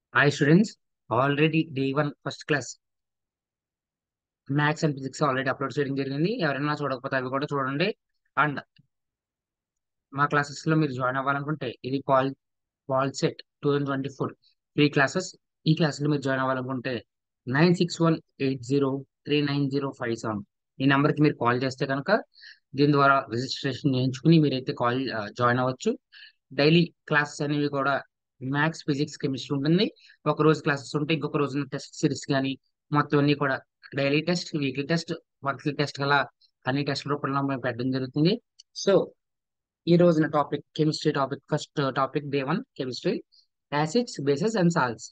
Hi students already day one first class maths and physics already upload చేయడం జరిగింది ఎవరైనా చూడకపోతే అవి కూడా చూడండి అండ్ మా క్లాసెస్ లో మీరు జాయిన్ అవ్వాలనుకుంటే ఇది పాల్ POLYCET two thousand twenty four free classes ఈ క్లాస్ లో మీరు జాయిన్ అవ్వాలనుకుంటే nine six one eight zero three nine zero five seven ఈ నెంబర్ కి మీరు కాల్ చేస్తే కనుక దీని ద్వారా రిజిస్ట్రేషన్ చేయించుకుని మీరైతే కాల్ జాయిన్ అవ్వచ్చు డైలీ క్లాసెస్ అనేవి కూడా మ్యాథ్స్ ఫిజిక్స్ కెమిస్ట్రీ ఉంటుంది ఒక రోజు క్లాసెస్ ఉంటాయి ఇంకొక రోజు టెస్ట్ సిరీస్ కానీ మొత్తం అన్ని కూడా daily test weekly test monthly test గల అన్ని టెస్ట్ రూపంలో మేము పెట్టడం జరుగుతుంది సో ఈ రోజున topic chemistry topic first topic day one chemistry acids bases and salts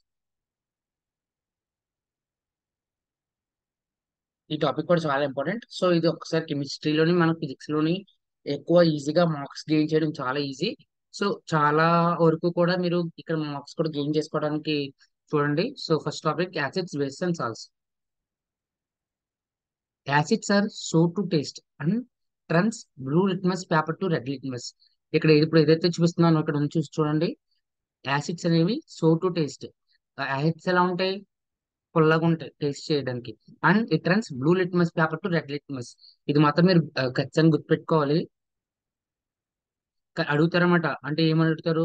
ఈ టాపిక్ కూడా చాలా ఇంపార్టెంట్ సో ఇది ఒకసారి కెమిస్ట్రీలోని మన ఫిజిక్స్ లోని ఎక్కువ ఈజీగా మార్క్స్ గెయిన్ చేయడం చాలా ఈజీ సో చాలా వరకు కూడా మీరు ఇక్కడ మార్క్స్ కూడా గెయిన్ చేసుకోవడానికి చూడండి so first topic acids bases and salts acids are sour to taste and turns blue litmus paper to red litmus ఇక్కడ ఇప్పుడు ఏదైతే చూపిస్తున్నానో ఇక్కడ నుంచి చూసి చూడండి యాసిడ్స్ అనేవి సో టు టేస్ట్ యాసిడ్స్ ఎలా ఉంటాయి పుల్లగా ఉంటాయి టేస్ట్ చేయడానికి and it turns blue litmus paper to red litmus ఇది మాత్రం మీరు ఆ, ఖచ్చితంగా గుర్తుపెట్టుకోవాలి క- అడుగుతారన్నమాట అంటే ఏమని అడుగుతారు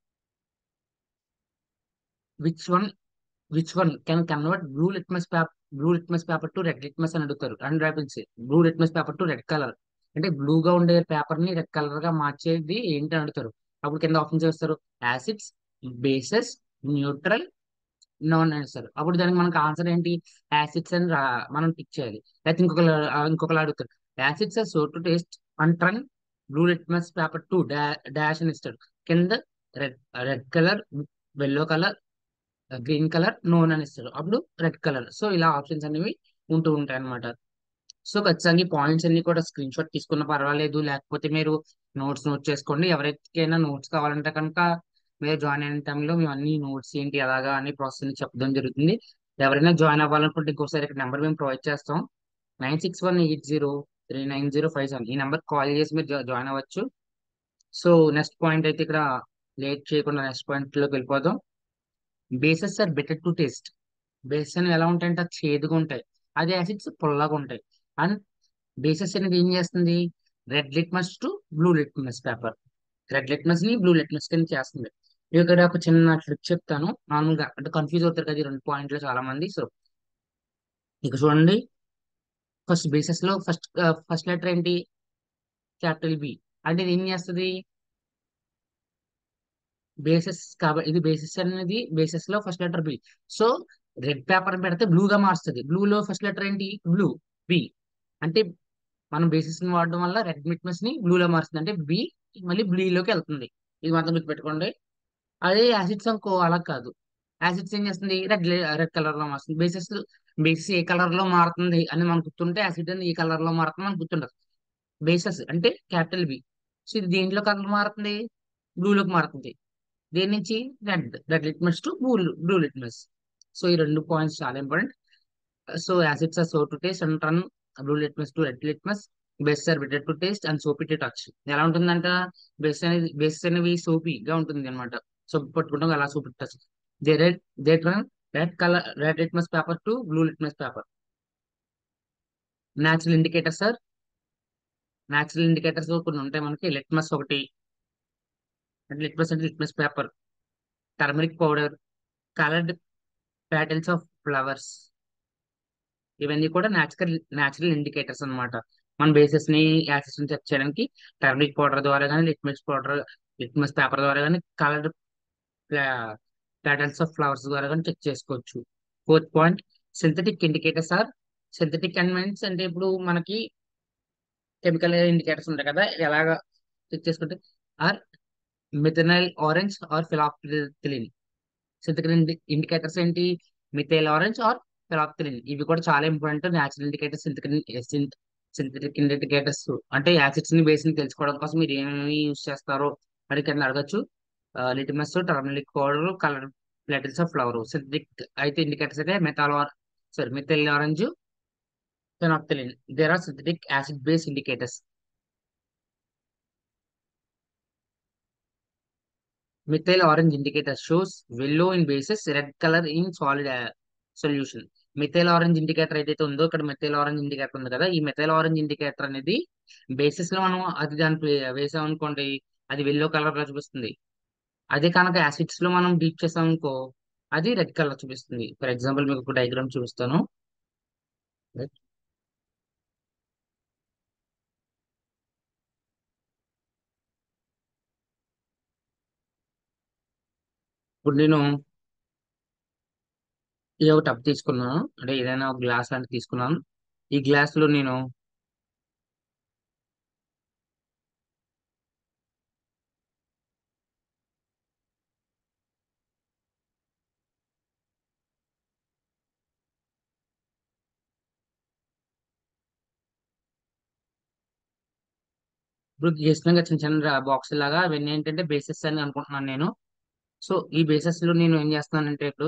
which one which one can convert blue litmus paper blue litmus paper to red litmus అని అడుగుతారు అండ్ రాపిల్స్ blue litmus paper to red colour అంటే బ్లూగా ఉండే పేపర్ ని రెడ్ కలర్ గా మార్చేది ఏంటి అని అడుగుతారు అప్పుడు కింద ఆప్షన్ చేస్తారు acids bases neutral none answer అప్పుడు దానికి మనకు ఆన్సర్ ఏంటి యాసిడ్స్ అని రా- మనం టిక్ చేయాలి లేకపోతే ఇంకొక ఇంకొకలా అడుగుతారు acids are sour to taste and turn blue litmus paper to dash అని ఇస్తాడు కింద red red colour yellow colour green colour none అని ఇస్తాడు అప్పుడు రెడ్ కలర్ సో ఇలా ఆప్షన్స్ అనేవి ఉంటూ ఉంటాయి అన్నమాట సో ఖచ్చితంగా ఈ పాయింట్స్ అన్ని కూడా స్క్రీన్ షాట్ తీసుకున్న పర్వాలేదు లేకపోతే మీరు నోట్స్ నోట్ చేసుకోండి ఎవరికైనా నోట్స్ కావాలంటే కనుక మీరు జాయిన్ అయిన టైంలో మేము అన్ని నోట్స్ ఏంటి ఎలాగా అని ప్రాసెస్ చెప్పడం జరుగుతుంది ఎవరైనా జాయిన్ అవ్వాలనుకుంటే ఇంకోసారి ఇక్కడ నెంబర్ మేము ప్రొవైడ్ చేస్తాం nine six one eight zero three nine zero five seven ఈ నెంబర్ కాల్ చేసి మీరు జాయిన్ అవ్వచ్చు సో నెక్స్ట్ పాయింట్ అయితే ఇక్కడ లేట్ చేయకుండా నెక్స్ట్ పాయింట్ లోకి వెళ్ళిపోదాం bases are bitter to taste bases అనేవి ఎలా ఉంటాయంటే అది చేదుగా ఉంటాయి అదే యాసిడ్స్ పుల్లగా ఉంటాయి అండ్ బేసెస్ అనేది ఏం చేస్తుంది red litmus to blue litmus paper red litmus ని బ్లూ లిట్మస్ కింద చేస్తుంది ఇక్కడ ఒక చిన్న ట్రిక్ చెప్తాను నార్మల్గా అంటే కన్ఫ్యూజ్ అవుతారు కదా ఈ రెండు పాయింట్లు చాలా మంది సో ఇక చూడండి ఫస్ట్ బేసెస్ లో ఫస్ట్ ఫస్ట్ లెటర్ ఏంటి క్యాపిటల్ బి అంటే ఇది ఏం చేస్తుంది బేసెస్ కాబట్టి ఇది బేసిస్ అనేది బేసిస్ లో first letter B so red paper పెడితే బ్లూ గా మారుస్తుంది బ్లూ లో ఫస్ట్ లెటర్ ఏంటి బ్లూ బి అంటే మనం బేసిస్ ని వాడడం వల్ల రెడ్ మిట్మస్ ని బ్లూ లో మారుస్తుంది అంటే బి మళ్ళీ బ్లూ లోకి వెళ్తుంది ఇది మాత్రం గుర్తుపెట్టుకోండి అదే యాసిడ్స్ అనుకో అలా కాదు యాసిడ్స్ ఏం చేస్తుంది రెడ్ రెడ్ కలర్ లో మారుతుంది బేసిస్ బేసిస్ ఏ కలర్ లో మారుతుంది అని మనకు గుర్తుంటే యాసిడ్ అని ఏ కలర్ లో మారుతుంది మనకు గుర్తుండదు బేసెస్ అంటే క్యాపిటల్ బి సో ఇది దేంట్లో కలర్ మారుతుంది బ్లూలోకి మారుతుంది దేని నుంచి red red litmus to blue blue litmus so ఈ రెండు పాయింట్స్ చాలా important so acids are sour to taste and turn blue litmus to red litmus base are bitter to taste and soapy to touch ఎలా ఉంటుందంట base అనేది base అనేవి సోపీగా ఉంటుంది అనమాట so పట్టుకుంటాం అలా soapy touch they red they turn red colour red litmus paper to blue litmus paper natural indicators sir natural indicators కొన్ని ఉంటాయి మనకి లిట్మస్ ఒకటి అంటే లిట్మస్ అంటే litmus paper turmeric powder coloured patterns of flowers ఇవన్నీ కూడా న్యాచురల్ న్యాచురల్ ఇండికేటర్స్ అన్నమాట మన బేసెస్ ని యాక్సెస్ ని చెక్ చేయడానికి టర్మరిక్ పౌడర్ ద్వారా కానీ లిట్మస్ పౌడర్ లిట్మస్ పేపర్ ద్వారా కానీ కలర్డ్ ప్యాటర్న్స్ ఆఫ్ ఫ్లవర్స్ ద్వారా కానీ చెక్ చేసుకోవచ్చు fourth point synthetic indicators are synthetic means అంటే ఇప్పుడు మనకి కెమికల్ ఇండికేటర్స్ ఉంటాయి కదా ఇది ఎలాగా చెక్ చేసుకుంటే or methyl orange or phenolphthalein synthetic indicators ఏంటి మిథైల్ ఆరెంజ్ ఆర్ ఫిలాప్థిలిన్ ఇవి కూడా చాలా important natural indicators synthetic synthetic indicators అంటే యాసిడ్స్ ని బేస్ ని తెలుసుకోవడం కోసం మీరు ఏమేమి యూస్ చేస్తారో అని కింద అడగచ్చు litmus turmeric powder colour petals of flower synthetic అయితే ఇండికేటర్స్ అయితే methyl sorry methyl orange phenolphthalein there are synthetic acid base indicators methyl orange indicator shows yellow in bases red colour in acid solution methyl orange indicator ఏదైతే ఉందో ఇక్కడ methyl orange indicator ఉంది కదా ఈ methyl orange indicator అనేది bases లో మనం అది దానికి వేసాం అనుకోండి అది వెల్లో కలర్ లో చూపిస్తుంది అదే కనుక యాసిడ్స్ లో మనం డీప్ చేసాం అనుకో అది రెడ్ కలర్ చూపిస్తుంది ఫర్ ఎగ్జాంపుల్ మీకు ఒక డయాగ్రామ్ చూపిస్తాను ఇప్పుడు నేను ఈ ఒక టబ్ తీసుకున్నాను అంటే ఏదైనా ఒక గ్లాస్ లాంటిది తీసుకున్నాను ఈ గ్లాస్ లో నేను ఇప్పుడు గీసినాక చిన్న చిన్న బాక్స్ లాగా అవన్నీ ఏంటంటే బేసెస్ అని అనుకుంటున్నాను నేను సో ఈ బేసెస్ లో నేను ఏం చేస్తున్నానంటే ఇప్పుడు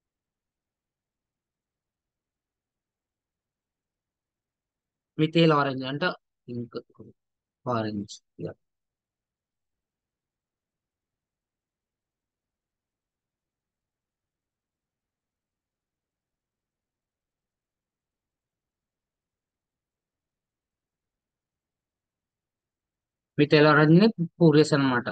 మిథైల్ ఆరెంజ్ అంటే ఇంక్ ఆరెంజ్ మిథైల్ ఆరెంజ్ ని పూర్ చేశాను అనమాట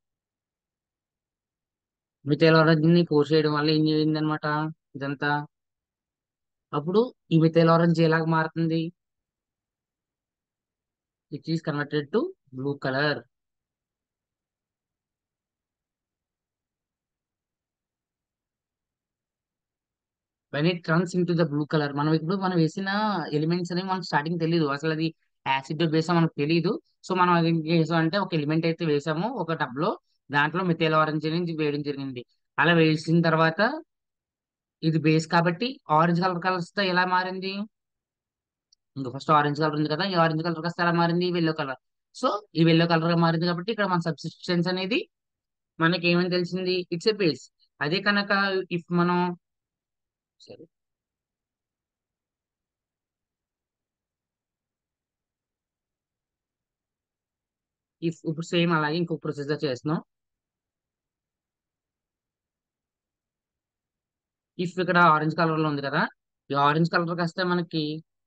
మిథైల్ ఆరెంజ్ ని పూర్ చేయడం వల్ల ఏం చేయింది అనమాట ఇదంతా అప్పుడు ఈ మిథైల్ ఆరెంజ్ ఎలాగ మారుతుంది it is converted to blue colour when it turns into the blue colour మనం ఇప్పుడు మనం వేసిన ఎలిమెంట్స్ అనేవి మనకు స్టార్టింగ్ తెలియదు అసలు అది యాసిడ్ బేస్ మనకు తెలియదు సో మనం అది ఏం చేసాం అంటే ఒక ఎలిమెంట్ అయితే వేసాము ఒక టబ్ లో దాంట్లో మిథైల్ ఆరెంజ్ అనేది వేయడం జరిగింది అలా వేసిన తర్వాత ఇది బేస్ కాబట్టి ఆరెంజ్ కలర్ కలర్స్ తో ఎలా మారింది ఇంకా ఫస్ట్ ఆరెంజ్ కలర్ ఉంది కదా ఈ ఆరెంజ్ కలర్ కాస్త ఎలా మారింది వెల్లో కలర్ సో ఈ వెల్లో కలర్ గా మారింది కాబట్టి ఇక్కడ మన సబ్స్టిట్యూషన్స్ అనేది మనకి ఏమని తెలిసింది ఇట్స్ ఎ బేస్ అదే కనుక ఇఫ్ మనం సరే ఇఫ్ ఇప్పుడు సేమ్ అలాగే ఇంకొక ప్రొసీజర్ చేస్తున్నాం ఇఫ్ ఇక్కడ ఆరెంజ్ కలర్ లో ఉంది కదా ఈ ఆరెంజ్ కలర్ కాస్త మనకి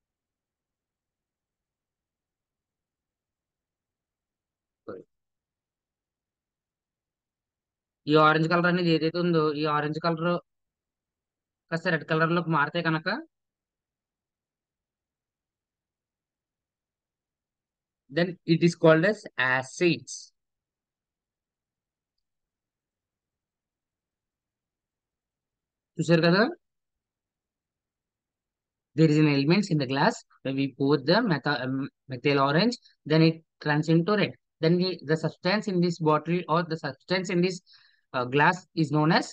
ఈ ఆరెంజ్ కలర్ అనేది ఏదైతే ఉందో ఈ ఆరెంజ్ కలర్ కాస్త రెడ్ కలర్ లోకి మారితే కనుక then it is called as acids చూసారు కదా there is an elements in the glass when we pour the metha um, methyl orange then it turns into red then the, the substance in this bottle or the substance in this uh, glass is known as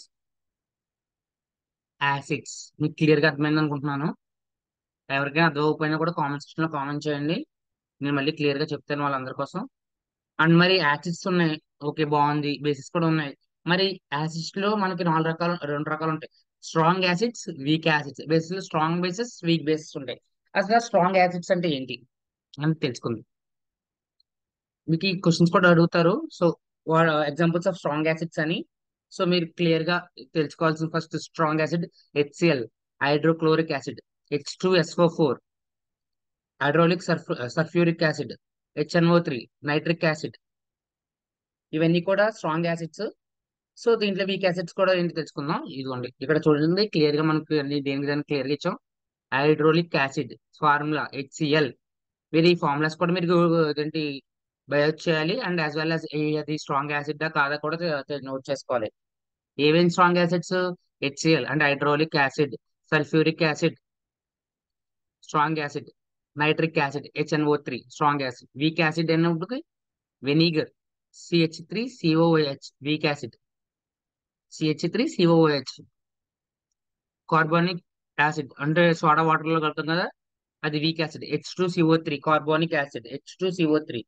acids మీకు clear గా అర్థమైంది అనుకుంటున్నాను ఎవరికైనా అర్థం అవ్వకపోయినా కూడా comment section లో comment చేయండి నేను మళ్ళీ క్లియర్ గా చెప్తాను వాళ్ళందరి కోసం అండ్ మరి యాసిడ్స్ ఉన్నాయి ఓకే బాగుంది బేసిస్ కూడా ఉన్నాయి మరి యాసిడ్స్ లో మనకి నాలుగు రకాలు రెండు రకాలు ఉంటాయి strong acids weak acids bases లో స్ట్రాంగ్ బేసిస్ వీక్ బేసిస్ ఉంటాయి అసలు స్ట్రాంగ్ యాసిడ్స్ అంటే ఏంటి అని తెలుసుకుంది మీకు ఈ క్వశ్చన్స్ కూడా అడుగుతారు so examples of strong acids అని సో మీరు క్లియర్ గా తెలుసుకోవాల్సిన first strong acid HCL hydrochloric acid H two S O four hydraulic sulphuric acid HNO three nitric acid ఇవన్నీ కూడా స్ట్రాంగ్ యాసిడ్స్ సో దీంట్లో వీక్ యాసిడ్స్ కూడా ఏంటి తెలుసుకుందాం ఇదిగోండి ఇక్కడ చూడండి క్లియర్ గా మనకి అన్ని దేనికి దానికి క్లియర్ గా ఇచ్చాం హైడ్రోలిక్ యాసిడ్ ఫార్ములా హెచ్సిఎల్ మీరు ఈ ఫార్ములాస్ కూడా మీరు ఏంటి బయోట్ చేయాలి అండ్ యాజ్ వెల్ యాజ్ అది స్ట్రాంగ్ యాసిడ్ కాదా కూడా నోట్ చేసుకోవాలి ఏమేమి strong acids HCL and hydraulic acid sulphuric acid strong acid nitric acid HNO three strong acid weak acid అయినప్పటికీ vinegar CH three COH weak acid CH three COH carbonic acid అంటే soda water లో కలుపుతాం కదా అది weak acid H two CO three carbonic acid H two CO three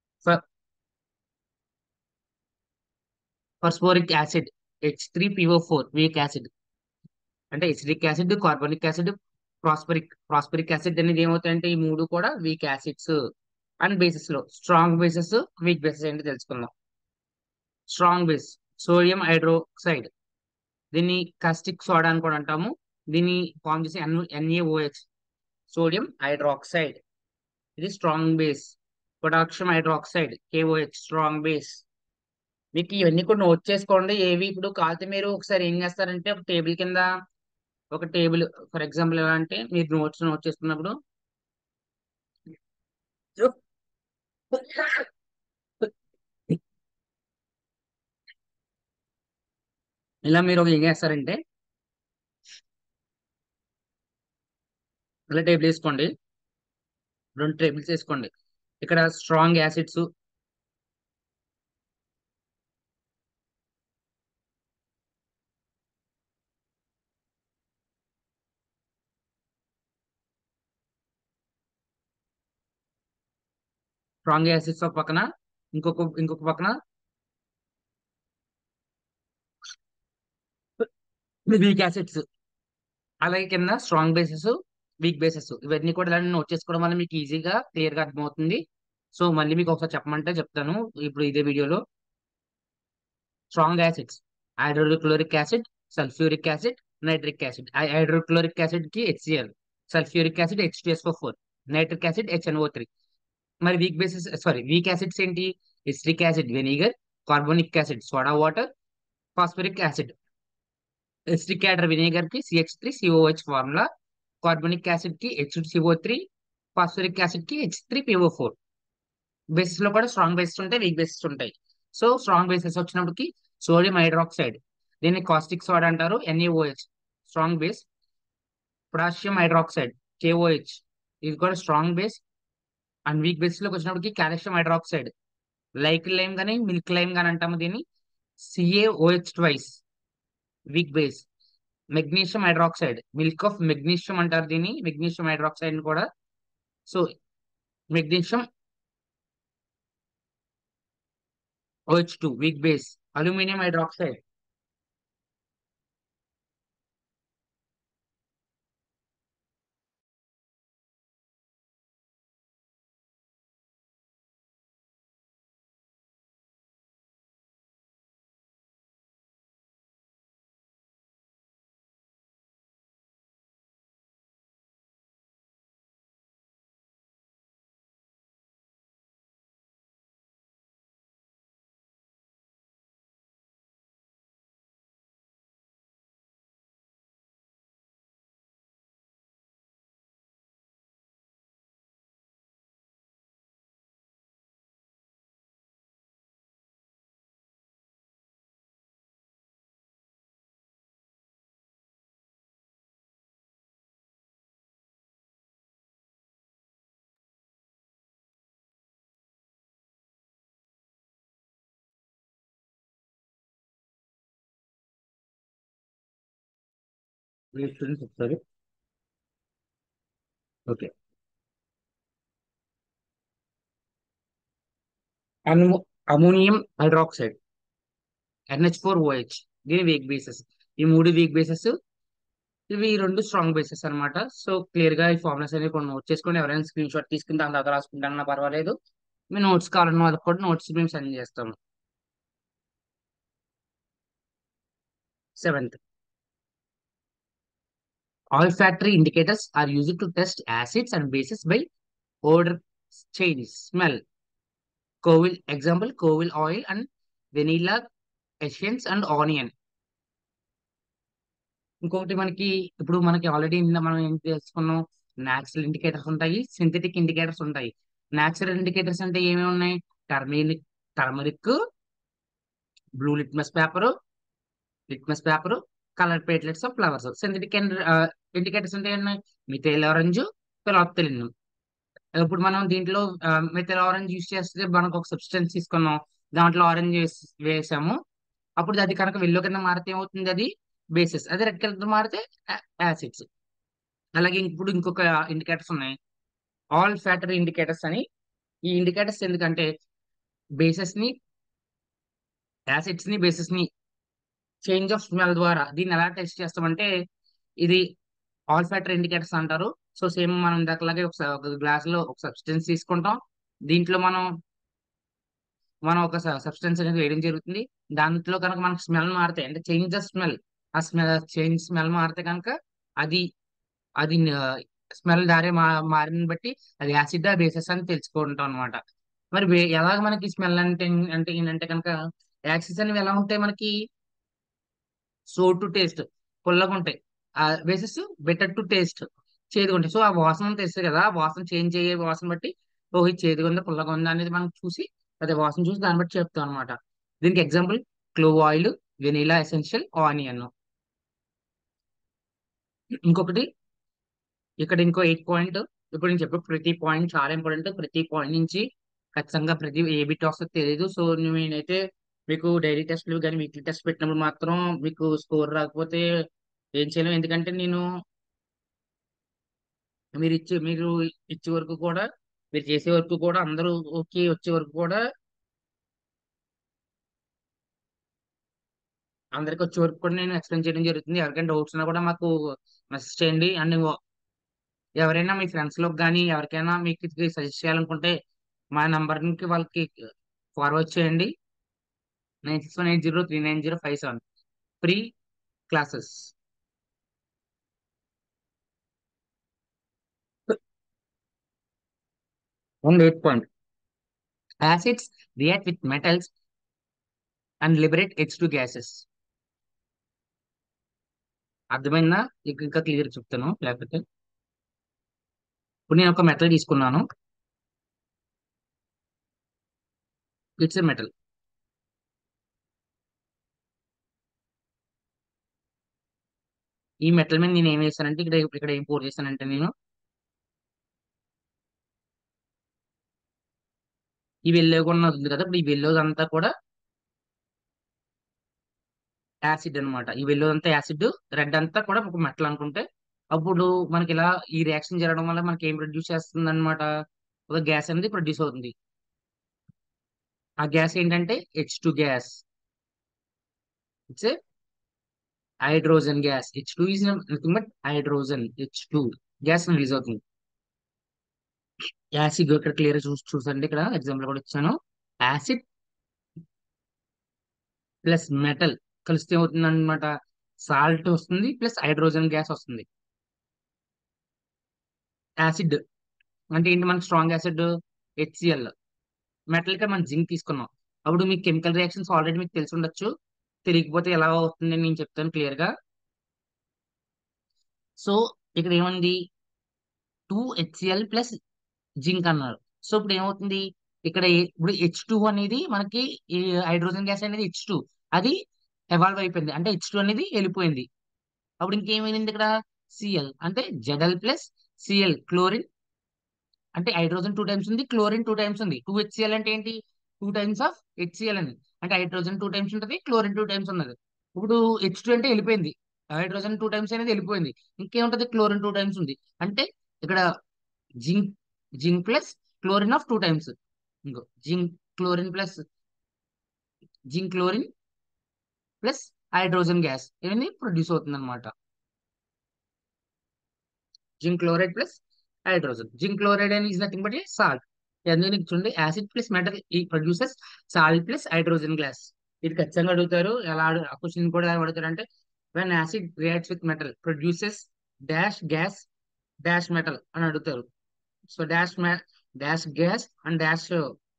phosphoric acid H three PO four weak acid అంటే acetic acid carbonic acid phosphoric phosphoric acid అనేది ఏమవుతాయంటే ఈ మూడు కూడా వీక్ యాసిడ్స్ అండ్ బేసిస్ లో strong bases weak bases ఏంటి తెలుసుకుందాం strong base sodium hydroxide దీన్ని కాస్టిక్ సోడా అని కూడా అంటాము దీన్ని ఫామ్ చేసి ఎన్ ఎన్ఏఓహెచ్ సోడియం హైడ్రాక్సైడ్ ఇది strong base potassium hydroxide KOH strong base మీకు ఇవన్నీ కూడా నోట్ చేసుకోండి ఏవి ఇప్పుడు కాకపోతే మీరు ఒకసారి ఏం చేస్తారంటే ఒక టేబుల్ కింద ఒక టేబుల్ ఫర్ ఎగ్జాంపుల్ ఎలా అంటే మీరు నోట్స్ నోట్ చేసుకున్నప్పుడు ఇలా మీరు ఒక ఏం చేస్తారంటే ఇలా టేబుల్ వేసుకోండి రెండు టేబుల్స్ వేసుకోండి ఇక్కడ స్ట్రాంగ్ యాసిడ్స్ స్ట్రాంగ్ యాసిడ్స్ ఒక పక్కన ఇంకొక ఇంకొక పక్కన వీక్ యాసిడ్స్ అలాగే కింద స్ట్రాంగ్ బేసెస్ వీక్ బేసెస్ ఇవన్నీ కూడా ఇలా నోట్ చేసుకోవడం వల్ల మీకు ఈజీగా క్లియర్ గా అర్థమవుతుంది సో మళ్ళీ మీకు ఒకసారి చెప్పమంటే చెప్తాను ఇప్పుడు ఇదే వీడియోలో strong acids hydrochloric acid sulphuric acid nitric acid hydrochloric acid కి HCL sulphuric acid H two four nitric acid HNO three మరి weak bases sorry weak acids ఏంటి acetic acid vinegar carbonic acid soda water phosphoric acid acetic యాడర్ vinegar కి CH three COH formula carbonic acid కి H CO three phosphoric acid కి H three PO four bases లో కూడా strong bases ఉంటాయి weak bases ఉంటాయి so strong bases వచ్చినప్పటికి sodium hydroxide దీన్ని కాస్టిక్ సోడా అంటారు N A O H strong base potassium hydroxide K O H ఇది కూడా strong base and weak bases లోకి వచ్చినప్పటికి కాల్షియం హైడ్రాక్సైడ్ లైక్ లైమ్ కానీ మిల్క్ లైమ్ కానీ అంటాము దీన్ని C A O H twice weak base magnesium hydroxide milk of magnesium అంటారు దీన్ని మెగ్నీషియం హైడ్రాక్సైడ్ కూడా so magnesium O H two weak base aluminium hydroxide students ఒకసారి ఓకే అను ammonium hydroxide N H four O H దీని వీక్ బేసెస్ ఈ మూడు వీక్ బేసెస్ ఇవి రెండు స్ట్రాంగ్ బేసెస్ అన్నమాట సో క్లియర్ గా ఈ ఫార్ములాస్ అనేవి కొన్ని నోట్ చేసుకొని ఎవరైనా స్క్రీన్ షాట్ తీసుకుని దాని తర్వాత రాసుకుంటానన్నా పర్వాలేదు మీ నోట్స్ కావాలన్న వాళ్ళకి కూడా నోట్స్ మేము సెండ్ చేస్తాము seventh olfactory indicators are used to test acids and bases by odour change smell clove example clove oil and vanilla essence and onion ఇంకొకటి మనకి ఇప్పుడు మనకి ఆల్రెడీ మనం ఏం తెలుసుకున్నాం న్యాచురల్ ఇండికేటర్స్ ఉంటాయి సింథటిక్ ఇండికేటర్స్ ఉంటాయి న్యాచురల్ ఇండికేటర్స్ అంటే ఏమేమి ఉన్నాయి turmeric turmeric blue litmus paper litmus paper colour platelets of flowers synthetic indicators అంటే ఉన్నాయి మిథైల్ ఆరెంజ్ ఫిలాప్తలిన్ ఇప్పుడు మనం దీంట్లో మిథైల్ ఆరెంజ్ యూస్ చేస్తే మనకు ఒక సబ్స్టెన్స్ తీసుకున్నాం దాంట్లో ఆరెంజ్ వేసాము అప్పుడు అది కనుక వెల్లో కింద మారితే ఏమవుతుంది అది బేసిస్ అదే రెడ్ కలర్ మారితే యాసిడ్స్ అలాగే ఇప్పుడు ఇంకొక ఇండికేటర్స్ ఉన్నాయి ఆల్ ఫ్యాక్టరీ ఇండికేటర్స్ అని ఈ ఇండికేటర్స్ ఎందుకంటే బేసెస్ ని యాసిడ్స్ ని బేసెస్ ని చేంజ్ ఆఫ్ స్మెల్ ద్వారా దీన్ని ఎలా టెస్ట్ చేస్తామంటే ఇది ఆల్ ఫ్యాక్టర్ ఇండికేటర్స్ అంటారు సో సేమ్ మనం ఇందాకలాగే ఒక ఒక గ్లాస్ లో ఒక సబ్స్టెన్స్ తీసుకుంటాం దీంట్లో మనం మనం ఒక సబ్స్టెన్స్ అనేది వేయడం జరుగుతుంది దాంట్లో కనుక మనకు స్మెల్ మారితే అంటే చేంజ్ ద స్మెల్ ఆ స్మెల్ చేంజ్ స్మెల్ మారితే కనుక అది అది స్మెల్ దారి మా మారిన బట్టి అది యాసిడ్ బేసెస్ అని తెలుసుకుంటాం అనమాట మరి వే- ఎలాగ మనకి స్మెల్ అంటే అంటే ఏంటంటే కనుక యాక్సిస్ అనేవి ఎలా ఉంటాయి మనకి సో టు టేస్ట్ పుల్లగా ఉంటాయి ఆ బేసిస్ బెటర్ టు టేస్ట్ చేదుగా ఉంటాయి సో ఆ వాసన తెలుస్తుంది కదా ఆ వాసన చేంజ్ అయ్యే వాసన బట్టి ఓ ఇది చేదుగా ఉందా పుల్లగా ఉందా అనేది మనం చూసి అదే వాసన చూసి దాన్ని బట్టి చెప్తాం అనమాట దీనికి example clove oil vanilla essential onion ఇంకొకటి ఇక్కడ ఇంకో ఎయిట్ పాయింట్ ఇప్పుడు నేను చెప్పే ప్రతి పాయింట్ చాలా ఇంపార్టెంట్ ప్రతి పాయింట్ నుంచి ఖచ్చితంగా ప్రతి ఏ బిట్ వస్తుందో తెలియదు సో నేనైతే మీకు డైలీ టెస్ట్లు కానీ వీక్లీ టెస్ట్ పెట్టినప్పుడు మాత్రం మీకు స్కోర్ రాకపోతే ఏం చేయలేము ఎందుకంటే నేను మీరు ఇచ్చే మీరు ఇచ్చే వరకు కూడా మీరు చేసే వరకు కూడా అందరూ ఓకే వచ్చే వరకు కూడా అందరికి వచ్చే వరకు కూడా నేను ఎక్స్ప్లెయిన్ చేయడం జరుగుతుంది ఎవరికైనా డౌట్స్ ఉన్నా కూడా మాకు మెసేజ్ చేయండి అండ్ ఎవరైనా మీ ఫ్రెండ్స్ లో కానీ ఎవరికైనా మీకు సజెస్ట్ చేయాలనుకుంటే మా నంబర్ కి వాళ్ళకి ఫార్వర్డ్ చేయండి nine six one eight zero three nine zero five seven free classes one eight point acids react with metals and liberate H two gases అర్థమైందా ఇక ఇంకా క్లియర్ చెప్తాను లేకపోతే ఇప్పుడు నేను ఒక మెటల్ తీసుకున్నాను ఇట్స్ ఎ మెటల్ ఈ మెటల్ మీద నేను ఏం చేస్తానంటే ఇక్కడ ఇక్కడ ఏం పోర్ చేస్తానంటే నేను ఈ వెల్లోగా ఉన్నది ఉంది కదా ఇప్పుడు ఈ వెల్లోది అంతా కూడా యాసిడ్ అన్నమాట ఈ వెల్లో అంతా యాసిడ్ రెడ్ అంతా కూడా ఒక మెటల్ అనుకుంటే అప్పుడు మనకి ఇలా ఈ రియాక్షన్ జరగడం వల్ల మనకి ఏం ప్రొడ్యూస్ చేస్తుంది అనమాట ఒక గ్యాస్ అనేది ప్రొడ్యూస్ అవుతుంది ఆ గ్యాస్ ఏంటంటే H two gas it's hydrogen gas H two is nothing but hydrogen H two gas release అవుతుంది యాసిడ్ ఇక్కడ క్లియర్ చూసి చూసండి ఇక్కడ ఎగ్జాంపుల్ కూడా ఇచ్చాను యాసిడ్ ప్లస్ మెటల్ కలిస్తే ఏమవుతుంది అనమాట సాల్ట్ వస్తుంది ప్లస్ హైడ్రోజన్ గ్యాస్ వస్తుంది యాసిడ్ అంటే ఏంటి మనకి స్ట్రాంగ్ యాసిడ్ హెచ్సిఎల్ మెటల్ గా మనం జింక్ తీసుకున్నాం అప్పుడు మీకు కెమికల్ రియాక్షన్స్ ఆల్రెడీ మీకు తెలిసి ఉండొచ్చు తెలియకపోతే ఎలా అవుతుంది నేను చెప్తాను క్లియర్ గా సో ఇక్కడ ఏముంది టూ హెచ్సిఎల్ ప్లస్ జింక్ అన్నారు సో ఇప్పుడు ఏమవుతుంది ఇక్కడ ఏ- ఇప్పుడు హెచ్ టూ అనేది మనకి ఈ హైడ్రోజన్ గ్యాస్ అనేది హెచ్ టూ అది ఎవాల్వ్ అయిపోయింది అంటే హెచ్ టూ అనేది వెళ్ళిపోయింది అప్పుడు ఇంకేమైంది ఇక్కడ సిఎల్ అంటే జెడల్ ప్లస్ సిఎల్ క్లోరిన్ అంటే హైడ్రోజన్ టూ టైమ్స్ ఉంది క్లోరిన్ టూ టైమ్స్ ఉంది టూ హెచ్సిఎల్ అంటే ఏంటి టూ టైమ్స్ ఆఫ్ హెచ్సిఎల్ అని అంటే హైడ్రోజన్ టూ టైమ్స్ ఉంటుంది క్లోరిన్ టూ టైమ్స్ ఉన్నది ఇప్పుడు హెచ్ టూ అంటే వెళ్ళిపోయింది హైడ్రోజన్ టూ టైమ్స్ అనేది వెళ్ళిపోయింది ఇంకేముంటది క్లోరిన్ టూ టైమ్స్ ఉంది అంటే ఇక్కడ zinc zinc plus chlorine of two times ఇంకో zinc chlorine plus zinc chlorine plus hydrogen gas ఇవన్నీ ప్రొడ్యూస్ అవుతుంది అనమాట zinc chloride plus hydrogen zinc chloride అని is nothing but a salt ఎందుకు చూడండి యాసిడ్ ప్లస్ మెటల్ ఈ produces salt plus hydrogen gas ఇది ఖచ్చితంగా అడుగుతారు ఎలా అడు ఆ క్వశ్చన్ కూడా ఎలా అడుగుతారు అంటే when acid reacts with metal produces dash gas dash metal అని అడుగుతారు so dash dash gas and dash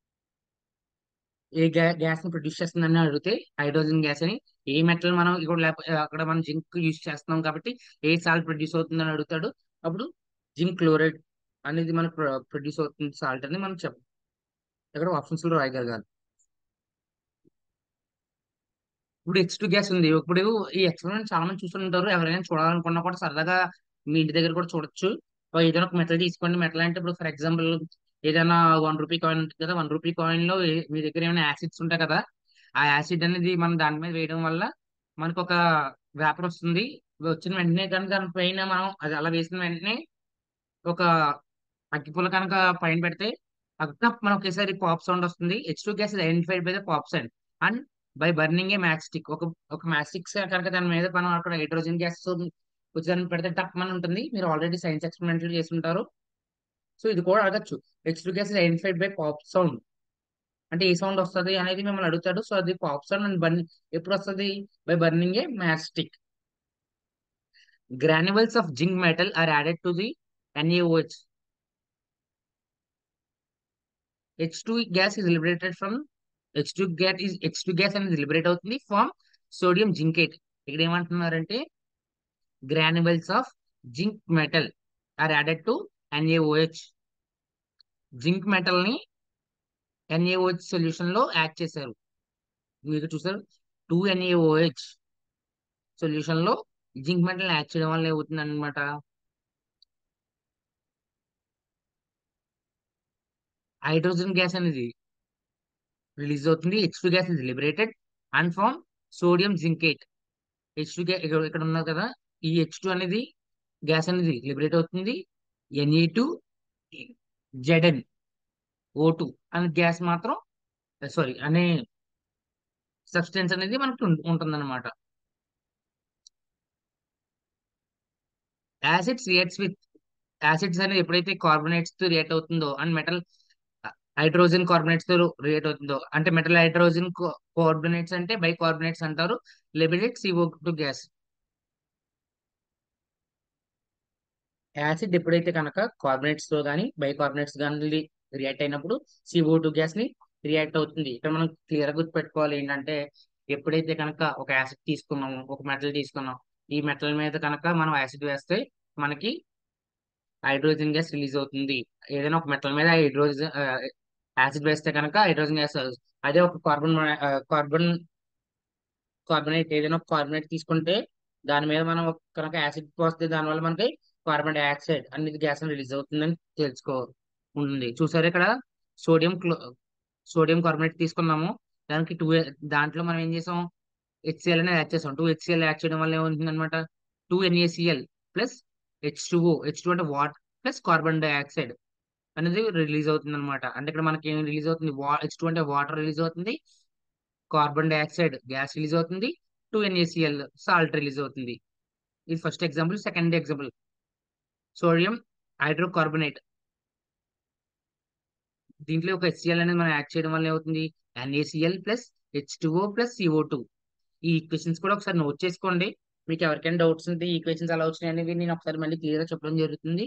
ఏ గ్యాస్ ని ప్రొడ్యూస్ చేస్తుందని అడిగితే హైడ్రోజన్ గ్యాస్ అని ఏ మెటల్ మనం ఇక్కడ లేకపోతే అక్కడ మనం జింక్ యూస్ చేస్తున్నాం కాబట్టి ఏ సాల్ట్ ప్రొడ్యూస్ అవుతుందని అడుగుతాడు అప్పుడు జింక్ క్లోరైడ్ అనేది మనకు ప్రొడ్యూస్ అవుతుంది సాల్ట్ అని మనం చెప్ప ఇక్కడ ఆప్షన్స్ లో రాయగలగాలి ఇప్పుడు హెచ్ టూ గ్యాస్ ఉంది ఇప్పుడు ఈ ఎక్స్పెరిమెంట్ చాలా మంది చూస్తుంటారు ఎవరైనా చూడాలనుకున్నా కూడా సరదాగా మీ ఇంటి దగ్గర కూడా చూడొచ్చు ఓ ఏదైనా ఒక మెటల్ తీసుకోండి మెటల్ అంటే ఇప్పుడు ఫర్ ఎగ్జాంపుల్ ఏదైనా వన్ రూపీ కాయిన్ ఉంటుంది కదా వన్ రూపీ కాయిన్ లో ఏ- మీ దగ్గర ఏమైనా యాసిడ్స్ ఉంటాయి కదా ఆ యాసిడ్ అనేది మనం దాని మీద వేయడం వల్ల మనకు ఒక వేపర్ వస్తుంది వచ్చిన వెంటనే కనుక దాని పైన మనం అది అలా వేసిన వెంటనే ఒక అగ్గిపుల్ల కనుక పైన పెడితే అక్కడ మనం ఒకేసారి పాప్ సౌండ్ వస్తుంది H two gas identified by the pop sound and by burning a matchstick ఒక ఒక మ్యాచ్ స్టిక్ కనుక దాని మీద మనం అక్కడ హైడ్రోజన్ గ్యాస్ వచ్చి దాన్ని పెడితే టప్ అని ఉంటుంది మీరు ఆల్రెడీ సైన్స్ ఎక్స్పెరిమెంట్లు చేసి ఉంటారు సో ఇది కూడా అడగచ్చు H two gas identified by pop sound అంటే ఏ సౌండ్ వస్తుంది అనేది మిమ్మల్ని అడుగుతాడు సో అది పాప్ సౌండ్ అండ్ బర్న్ ఎప్పుడు వస్తుంది by burning a matchstick granules of zinc metal are added to the NaOH H2 gas is liberated from H2 gas is H2 gas అనేది లిబరేట్ అవుతుంది ఫ్రమ్ సోడియం జింకేట్ ఇక్కడ ఏమంటున్నారంటే granules of zinc metal are added to NaOH zinc metal ని NaOH solution లో add చేశారు మీరు చూసారు two NaOH solution లో జింక్ మెటల్ యాడ్ చేయడం వల్ల ఏమవుతుంది అనమాట హైడ్రోజన్ గ్యాస్ అనేది రిలీజ్ అవుతుంది H two gas is liberated and from sodium zincate H two gas ఇక్కడ ఇక్కడ ఉన్నది కదా ఈ హెచ్ టూ అనేది గ్యాస్ అనేది లిబరేట్ అవుతుంది ఎన్ఏ టూ జెడెన్ ఓ టూ అనే గ్యాస్ మాత్రం సారీ అనే సబ్స్టెన్స్ అనేది మనకు ఉంటుంది అనమాట యాసిడ్స్ రియాక్ట్స్ విత్ యాసిడ్స్ అనేది ఎప్పుడైతే కార్బోనేట్స్ తో రియాక్ట్ అవుతుందో అండ్ మెటల్ హైడ్రోజన్ కార్బోనేట్స్ తో రియాక్ట్ అవుతుందో అంటే మెటల్ హైడ్రోజన్ కార్బోనేట్స్ అంటే బై కార్బోనేట్స్ అంటారు liberate C O two gas acid ఎప్పుడైతే కనుక కార్బోనేట్స్ తో కానీ బైకార్బోనేట్స్ కానీ రియాక్ట్ అయినప్పుడు సిఓ టూ గ్యాస్ ని రియాక్ట్ అవుతుంది ఇక్కడ మనం క్లియర్ గా గుర్తుపెట్టుకోవాలి ఏంటంటే ఎప్పుడైతే కనుక ఒక యాసిడ్ తీసుకున్నాము ఒక మెటల్ తీసుకున్నాం ఈ మెటల్ మీద కనుక మనం యాసిడ్ వేస్తే మనకి హైడ్రోజన్ గ్యాస్ రిలీజ్ అవుతుంది ఏదైనా ఒక మెటల్ మీద హైడ్రోజన్ యాసిడ్ వేస్తే కనుక హైడ్రోజన్ గ్యాస్ అదే ఒక కార్బన్ కార్బన్ కార్బోనేట్ ఏదైనా ఒక కార్బోనేట్ తీసుకుంటే దాని మీద మనం కనుక యాసిడ్ పోస్తే దానివల్ల మనకి కార్బన్ డైఆక్సైడ్ అనేది గ్యాస్ రిలీజ్ అవుతుందని తెలుసుకో ఉంటుంది చూసారు ఇక్కడ సోడియం క్లో సోడియం కార్బోనేట్ తీసుకున్నాము దానికి టూ దాంట్లో మనం ఏం చేసాం హెచ్సిఎల్ అనేది యాడ్ చేసాం టూ హెచ్సిఎల్ యాడ్ చేయడం వల్ల ఏమవుతుంది అనమాట two NaCl plus H two H two అంటే వాటర్ ప్లస్ కార్బన్ డైఆక్సైడ్ అనేది రిలీజ్ అవుతుంది అనమాట అంటే ఇక్కడ మనకి ఏం రిలీజ్ అవుతుంది హెచ్ టూ అంటే వాటర్ రిలీజ్ అవుతుంది కార్బన్ డైఆక్సైడ్ గ్యాస్ రిలీజ్ అవుతుంది టూ ఎన్ఏసిఎల్ సాల్ట్ రిలీజ్ అవుతుంది ఇది first example second example sodium hydrocarbonate దీంట్లో ఒక హెచ్సిఎల్ అనేది మనం యాడ్ చేయడం వల్ల ఏమవుతుంది N A C L plus H two O plus C O two ఈ ఈక్వేషన్స్ కూడా ఒకసారి నోట్ చేసుకోండి మీకు ఎవరికైనా డౌట్స్ ఉంటే ఈ ఈక్వేషన్స్ ఎలా వచ్చినాయి అనేవి నేను ఒకసారి మళ్ళీ క్లియర్ గా చెప్పడం జరుగుతుంది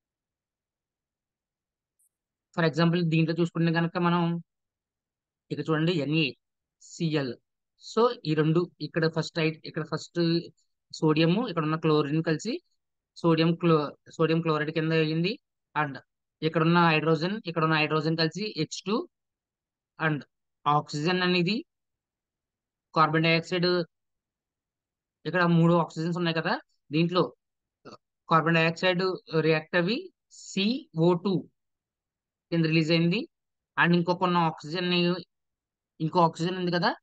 ఫర్ ఎగ్జాంపుల్ దీంట్లో చూసుకుంటే కనుక మనం ఇక్కడ చూడండి ఎన్ఏ సిఎల్ సో ఈ రెండు ఇక్కడ ఫస్ట్ ఇక్కడ ఫస్ట్ సోడియం ఇక్కడ ఉన్న క్లోరిన్ కలిసి సోడియం క్లో సోడియం క్లోరైడ్ కింద అయ్యింది అండ్ ఇక్కడ ఉన్న హైడ్రోజన్ ఇక్కడ ఉన్న హైడ్రోజన్ కలిసి హెచ్ టూ అండ్ ఆక్సిజన్ అనేది కార్బన్ డైఆక్సైడ్ ఇక్కడ మూడు ఆక్సిజన్స్ ఉన్నాయి కదా దీంట్లో కార్బన్ డైఆక్సైడ్ రియాక్ట్ అవి సిఓ టూ కింద రిలీజ్ అయింది అండ్ ఇంకొక ఉన్న ఆక్సిజన్ ఇంకో ఆక్సిజన్ ఉంది కదా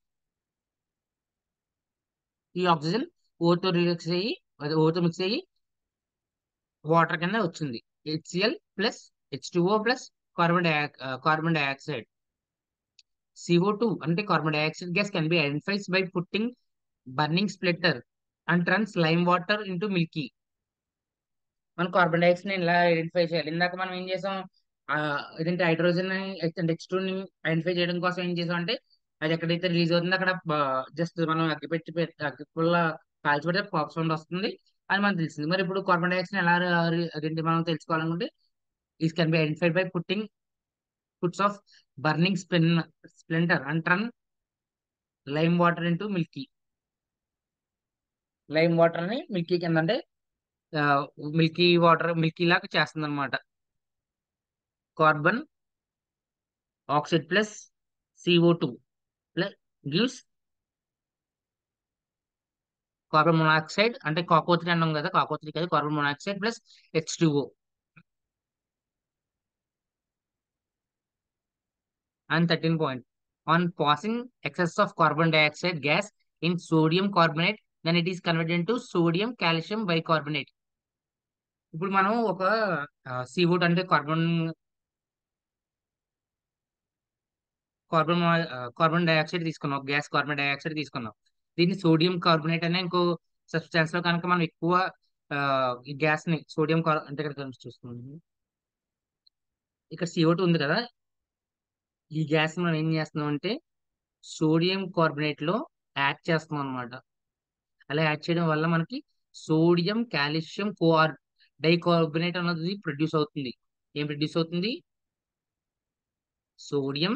ఈ ఆక్సిజన్ ఓతో రిలీజ్ అయ్యి అది ఓతో మిక్స్ అయ్యి వాటర్ కింద వచ్చింది H C L plus H two O plus carbon di carbon dioxide C O two అంటే carbon dioxide gas can be identifies by putting burning splinter and turns lime water into milky మనం carbon dioxide ఇలా identify చేయాలి ఇందాక మనం ఏం చేసాం ఇదంటే హైడ్రోజన్ హెచ్ టూ ని ఐడెంటిఫై చేయడం కోసం ఏం చేసాం అంటే అది ఎక్కడైతే రిలీజ్ అవుతుందో అక్కడ జస్ట్ మనం అగ్గి పెట్టి అగ్గి పుల్ల కాల్చి పెడితే పాప్ సౌండ్ వస్తుంది అని మనకు తెలిసింది మరి ఇప్పుడు కార్బన్ డైఆక్సైడ్ ఎలా అదేంటి మనం తెలుసుకోవాలనుకుంటే is can be identified by putting puts of burning spin splendour and turn lime water into milky lime water ని మిల్కీ కింద అంటే మిల్కీ వాటర్ మిల్కీ లాగా చేస్తుంది అనమాట carbon oxide plus C O two plus gives carbon monoxide అంటే కాకోత్రి అన్నాం కదా కాకోత్రి కదా carbon monoxide plus H two O and 13 point on passing excess of carbon dioxide gas in sodium carbonate then it is converted into sodium calcium bicarbonate ఇప్పుడు మనం ఒక సీవుడ్ అంటే కార్బన్ కార్బన్ కార్బన్ డైఆక్సైడ్ తీసుకున్నాం గ్యాస్ కార్బన్ డైఆక్సైడ్ తీసుకున్నాం దీన్ని sodium carbonate అనే ఇంకో సబ్స్టాన్స్ లో కనుక మనం ఎక్కువ ఈ గ్యాస్ ని సోడియం అంటే ఇక్కడ చూస్తున్నాం ఇక్కడ సిఓ ఉంది కదా ఈ గ్యాస్ మనం ఏం చేస్తున్నాం అంటే సోడియం కార్బోనేట్ లో యాడ్ చేస్తున్నాం అనమాట అలా యాడ్ చేయడం వల్ల మనకి సోడియం కాల్షియం కోఆర్ డైకార్బోనేట్ అన్నది ప్రొడ్యూస్ అవుతుంది ఏం ప్రొడ్యూస్ అవుతుంది సోడియం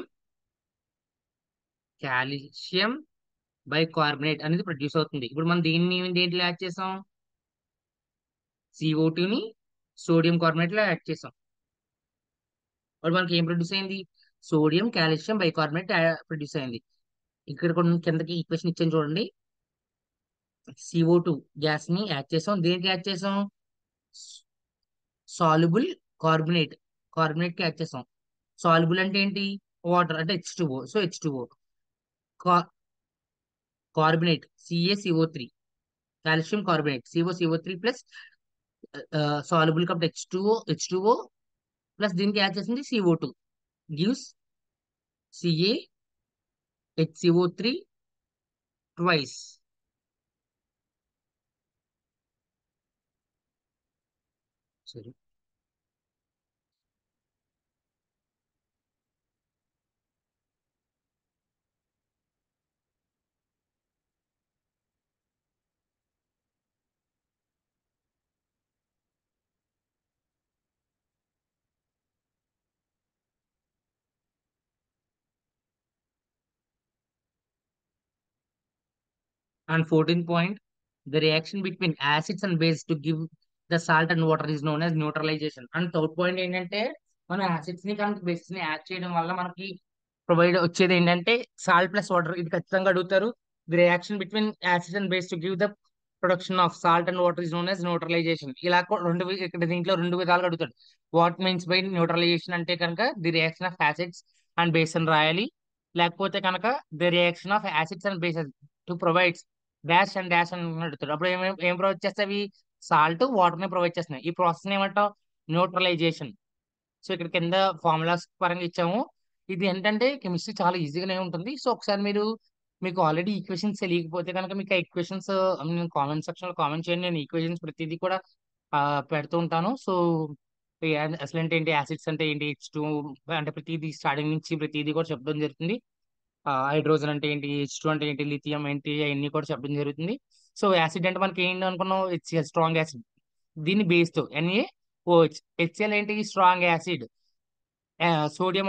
కాల్షియం బైకార్బోనేట్ అనేది ప్రొడ్యూస్ అవుతుంది ఇప్పుడు మనం దీన్ని దేంట్లో యాడ్ చేసాం CO2 ని సోడియం కార్బోనేట్ లో యాడ్ చేసాం ఇప్పుడు మనకి ఏం ప్రొడ్యూస్ అయింది సోడియం కాల్షియం బైకార్బోనేట్ ప్రొడ్యూస్ అయింది ఇక్కడ కొన్ని కిందకి ఈక్వేషన్ ఇచ్చాను చూడండి సిఓ టూ గ్యాస్ ని యాడ్ చేసాం దేనికి యాడ్ చేసాం సాల్యుబుల్ కార్బోనేట్ కార్బోనేట్ కి యాడ్ చేసాం సాల్యుబుల్ అంటే ఏంటి వాటర్ అంటే H two so H two carbonate C A C O three calcium carbonate C O C O three plus soluble కాబట్టి H two H two plus దీనికి యాడ్ చేసింది C O two gives C A H C O three twice సరే And 14 point, the reaction between acids and base to give the salt and water is known as neutralization. And third point ఏంటంటే మనం acids ని కానీ basis ని add చేయడం వల్ల మనకి provide వచ్చేది ఏంటంటే సాల్ట్ ప్లస్ వాటర్ ఇది ఖచ్చితంగా అడుగుతారు the reaction between acid and base to give the production of salt and water is known as neutralisation ఇలా కూ- రెండు వి- ఇక్కడ దీంట్లో రెండు విధాలుగా అడుగుతాడు వాట్ మీన్స్ బై న్యూట్రలైజేషన్ అంటే కనుక the reaction of acids and base అని రాయాలి లేకపోతే కనుక the reaction of acids and bases to provides dash and dash అని అడుగుతాడు అప్పుడు ఏం ఏం ప్రొవైడ్ చేస్తాయి సాల్ట్ వాటర్ ని ప్రొవైడ్ చేస్తున్నాయి ఈ ప్రాసెస్ ఏమంటాం న్యూట్రలైజేషన్ సో ఇక్కడ కింద ఫార్ములాస్ పరంగా ఇచ్చాము ఇది ఏంటంటే కెమిస్ట్రీ చాలా ఈజీగానే ఉంటుంది సో ఒకసారి మీరు మీకు ఆల్రెడీ ఈక్వేషన్స్ తెలియకపోతే కనుక మీకు ఆ ఈక్వేషన్స్ నేను కామెంట్ సెక్షన్ లో కామెంట్ చేయండి నేను ఈక్వేషన్స్ ప్రతిదీ కూడా ఆ, పెడుతూ ఉంటాను సో అసలు అంటే ఏంటి యాసిడ్స్ అంటే ఏంటి హెచ్ టూ అంటే ప్రతిదీ స్టార్టింగ్ నుంచి ప్రతిదీ కూడా చెప్పడం జరుగుతుంది హైడ్రోజన్ అంటే ఏంటి హెచ్ టూ అంటే ఏంటి లిథియం ఏంటి అవన్నీ కూడా చెప్పడం జరుగుతుంది సో యాసిడ్ అంటే మనకి ఏంటి అనుకున్నాం హెచ్సిఎల్ స్ట్రాంగ్ యాసిడ్ దీన్ని బేస్ తో ఎన్ఏ ఓహెచ్ హెచ్సిఎల్ ఏంటి strong acid sodium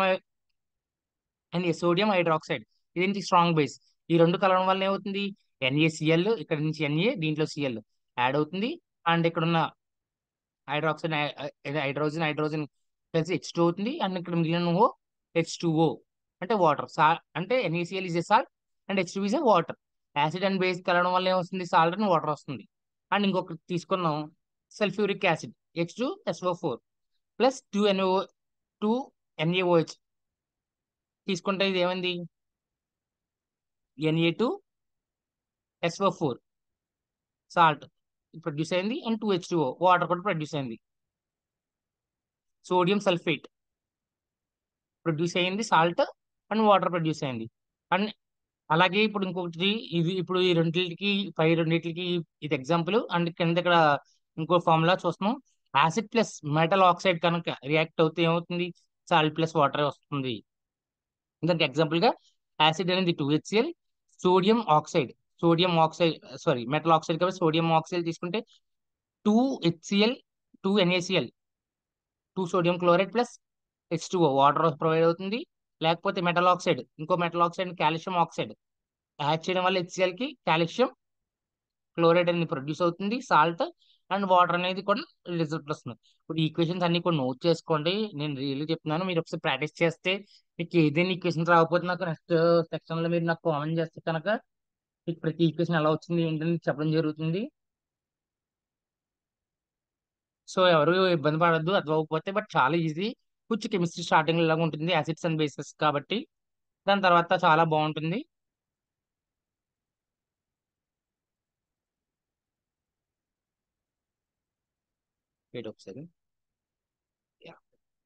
and sodium hydroxide ఇదేంటి స్ట్రాంగ్ బేస్ ఈ రెండు కలవడం వల్ల ఏమవుతుంది ఎన్ఏసిఎల్ ఇక్కడ నుంచి ఎన్ఏ దీంట్లో సిఎల్ యాడ్ అవుతుంది అండ్ ఇక్కడ ఉన్న హైడ్రాక్సైడ్ హైడ్రోజన్ హైడ్రోజన్ కలిసి హెచ్ టూ అవుతుంది అండ్ ఇక్కడ మిగిలిన ఓ హెచ్ టూ ఓ అంటే వాటర్ సా అంటే N A C L is a salt and H two is a water acid and base కలవడం వల్ల ఏమొస్తుంది సాల్ట్ అండ్ వాటర్ వస్తుంది అండ్ ఇంకొకటి తీసుకున్నాం sulphuric acid H two S O four plus two N O two N A O H తీసుకుంటే ఇది ఏమైంది N A two S O four salt produce అయింది and two H two water కూడా ప్రొడ్యూస్ అయింది సోడియం సల్ఫేట్ ప్రొడ్యూస్ అయింది సాల్ట్ అండ్ వాటర్ ప్రొడ్యూస్ అయింది అండ్ అలాగే ఇప్పుడు ఇంకొకటి ఇది ఇప్పుడు ఈ రెండింటికి పై రెండింటికి ఇది ఎగ్జాంపుల్ అండ్ కింద ఇక్కడ ఇంకో ఫార్ములా చూస్తున్నాం యాసిడ్ ప్లస్ మెటల్ ఆక్సైడ్ కనుక రియాక్ట్ అవుతే ఏమవుతుంది సాల్ట్ ప్లస్ వాటర్ వస్తుంది దానికి ఎగ్జాంపుల్ గా యాసిడ్ అనేది two H C L sodium oxide sodium oxide sorry metal oxide కాబట్టి సోడియం ఆక్సైడ్ తీసుకుంటే two H C L two N A C L two sodium chloride plus H two water provide అవుతుంది లేకపోతే మెటల్ ఆక్సైడ్ ఇంకో metal oxide calcium oxide add చేయడం వల్ల H C L కి calcium chloride అనేది produce అవుతుంది సాల్ట్ అండ్ వాటర్ అనేది కూడా రిజల్ట్ వస్తుంది ఇప్పుడు ఈక్వేషన్స్ అన్ని కూడా నోట్ చేసుకోండి నేను రియల్లీ చెప్తున్నాను మీరు ఒకసారి ప్రాక్టీస్ చేస్తే మీకు ఏదైనా ఈక్వేషన్స్ రాకపోతే నాకు నెక్స్ట్ సెక్షన్ లో మీరు నాకు కామెంట్ చేస్తే కనుక మీకు ప్రతి ఈక్వేషన్ ఎలా వచ్చింది ఏంటని చెప్పడం జరుగుతుంది సో ఎవరు ఇబ్బంది పడద్దు అది అవ్వకపోతే బట్ చాలా ఈజీ కొంచెం కెమిస్ట్రీ స్టార్టింగ్ లాగా ఉంటుంది యాసిడ్స్ అండ్ బేసెస్ కాబట్టి దాని తర్వాత చాలా బాగుంటుంది వెయిట్ ఒకసారి Yeah.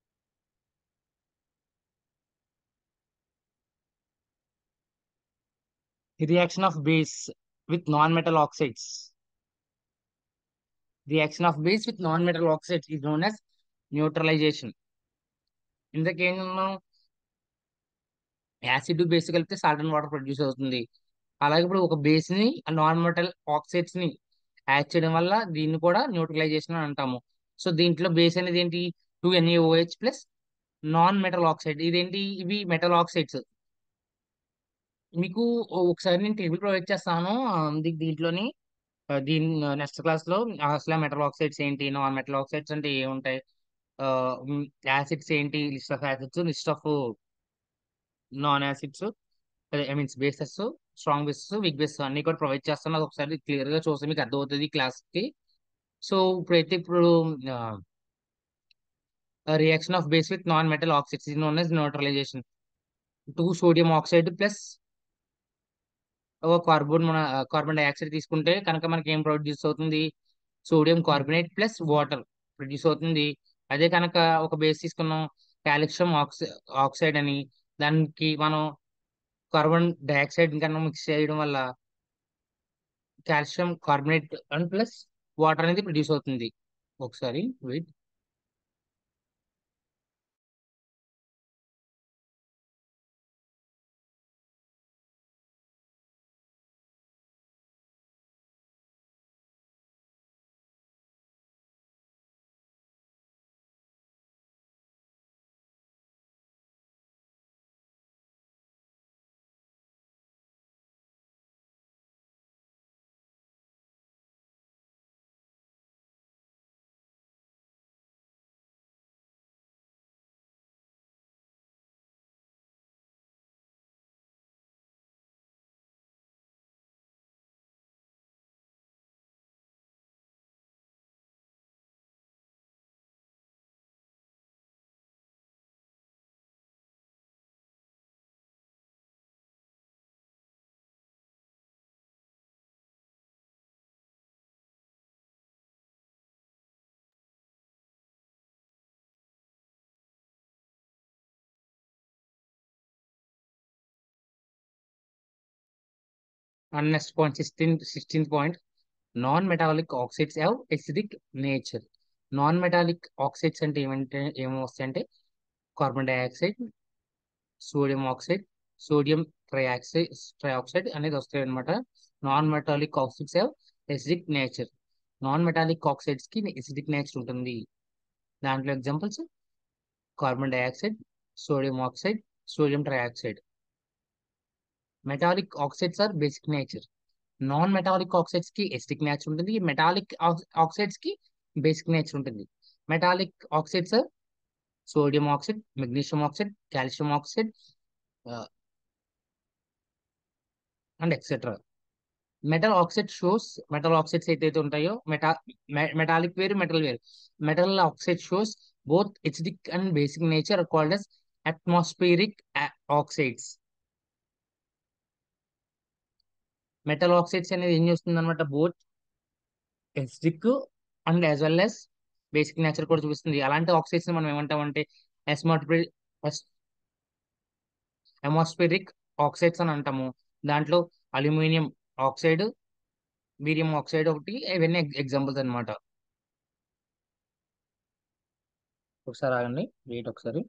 The reaction of base with non-metal oxides. Reaction of base with non-metal oxides is known as neutralization. ఇందుకేం యాసిడ్ బేస్ కలిపితే సాల్ట్ అండ్ వాటర్ ప్రొడ్యూస్ అవుతుంది అలాగే ఇప్పుడు ఒక బేస్ ని నాన్ మెటల్ ఆక్సైడ్స్ ని యాడ్ చేయడం వల్ల దీన్ని కూడా న్యూట్రలైజేషన్ అని అంటాము సో దీంట్లో బేస్ అనేది ఏంటి two N A O H plus non metal oxide ఇదేంటి ఇవి మెటల్ ఆక్సైడ్స్ మీకు ఒకసారి నేను టేబుల్ ప్రొవైడ్ చేస్తాను ఆ, దీ- దీంట్లోని ఆ, దీని నెక్స్ట్ క్లాస్ లో అసలు మెటల్ ఆక్సైడ్స్ ఏంటి నాన్ మెటల్ ఆక్సైడ్స్ అంటే ఏముంటాయి యాసిడ్స్ ఏంటి list of acids list of non acids I means bases strong bases weak bases అన్ని కూడా ప్రొవైడ్ చేస్తాను అది ఒకసారి క్లియర్ గా చూస్తే మీకు అర్థమవుతుంది క్లాస్ కి సో ఇప్పుడైతే ఇప్పుడు reaction of base with non metal oxides ఇది known as neutralization two sodium oxide plus carbon మన కార్బన్ డైఆక్సైడ్ తీసుకుంటే కనుక మనకి ఏం ప్రొడ్యూస్ అవుతుంది sodium carbonate plus water produce అవుతుంది అదే కనుక ఒక బేస్ తీసుకున్నాం కాల్షియం ఆక్సై ఆక్సైడ్ అని దానికి మనం కార్బన్ డైఆక్సైడ్ కన్నా మిక్స్ చేయడం వల్ల calcium carbonate and plus water అనేది ప్రొడ్యూస్ అవుతుంది ఒకసారి wait and next point sixteen sixteenth point non metallic oxides have acidic nature non metallic oxides అంటే ఏమంటే ఏమొస్తాయంటే carbon dioxide sodium oxide sodium trioxide trioxide అనేది వస్తాయి అనమాట non metallic oxides have acidic nature non metallic oxides కి acidic nature ఉంటుంది దాంట్లో examples carbon dioxide sodium oxide sodium trioxide metallic oxides are basic nature non metallic oxides కి acidic nature ఉంటుంది metallic oxides కి basic nature ఉంటుంది metallic oxides sodium oxide magnesium oxide calcium oxide and etcetera metal oxide shows metal oxides ఏదైతే ఉంటాయో meta metallic వేరు metal వేరు metal oxide shows both acidic and basic nature called as atmospheric oxides metal oxides అనేది ఏం చేస్తుంది అనమాట both acidic and as well as basic nature కూడా చూపిస్తుంది అలాంటి ఆక్సైడ్స్ మనం ఏమంటామంటే ఎస్మాట్రి అట్మాస్ఫిరిక్ ఆక్సైడ్స్ అని అంటాము దాంట్లో అల్యూమినియం ఆక్సైడ్ బీరియం ఆక్సైడ్ ఒకటి ఇవన్నీ ఎగ్జాంపుల్స్ అన్నమాట ఒకసారి ఆగండి వెయిట్ ఒకసారి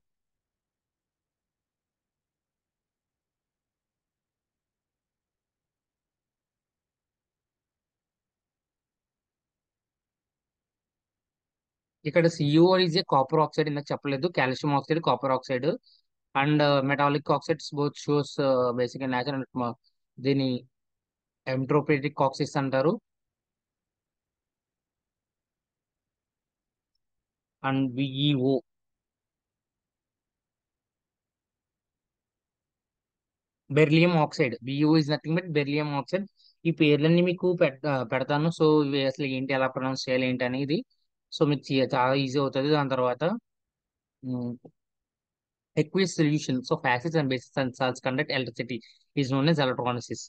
ఇక్కడ CO is a copper oxide ఇందాక చెప్పలేదు calcium oxide copper oxide and metallic oxides both shows basic nature దీని ఎంట్రోపేటిక్ ఆక్సైడ్స్ అంటారు and BEO beryllium oxide BEO is nothing but beryllium oxide ఈ పేర్లన్నీ మీకు పెడ పెడతాను సో ఇవి అసలు ఏంటి ఎలా ప్రొనౌన్స్ చేయాలి ఏంటి అనేది సో మీకు చే- చాలా ఈజీ అవుతుంది దాని తర్వాత aqueous solutions of acids and bases and salts conduct electricity is known as electrolysis.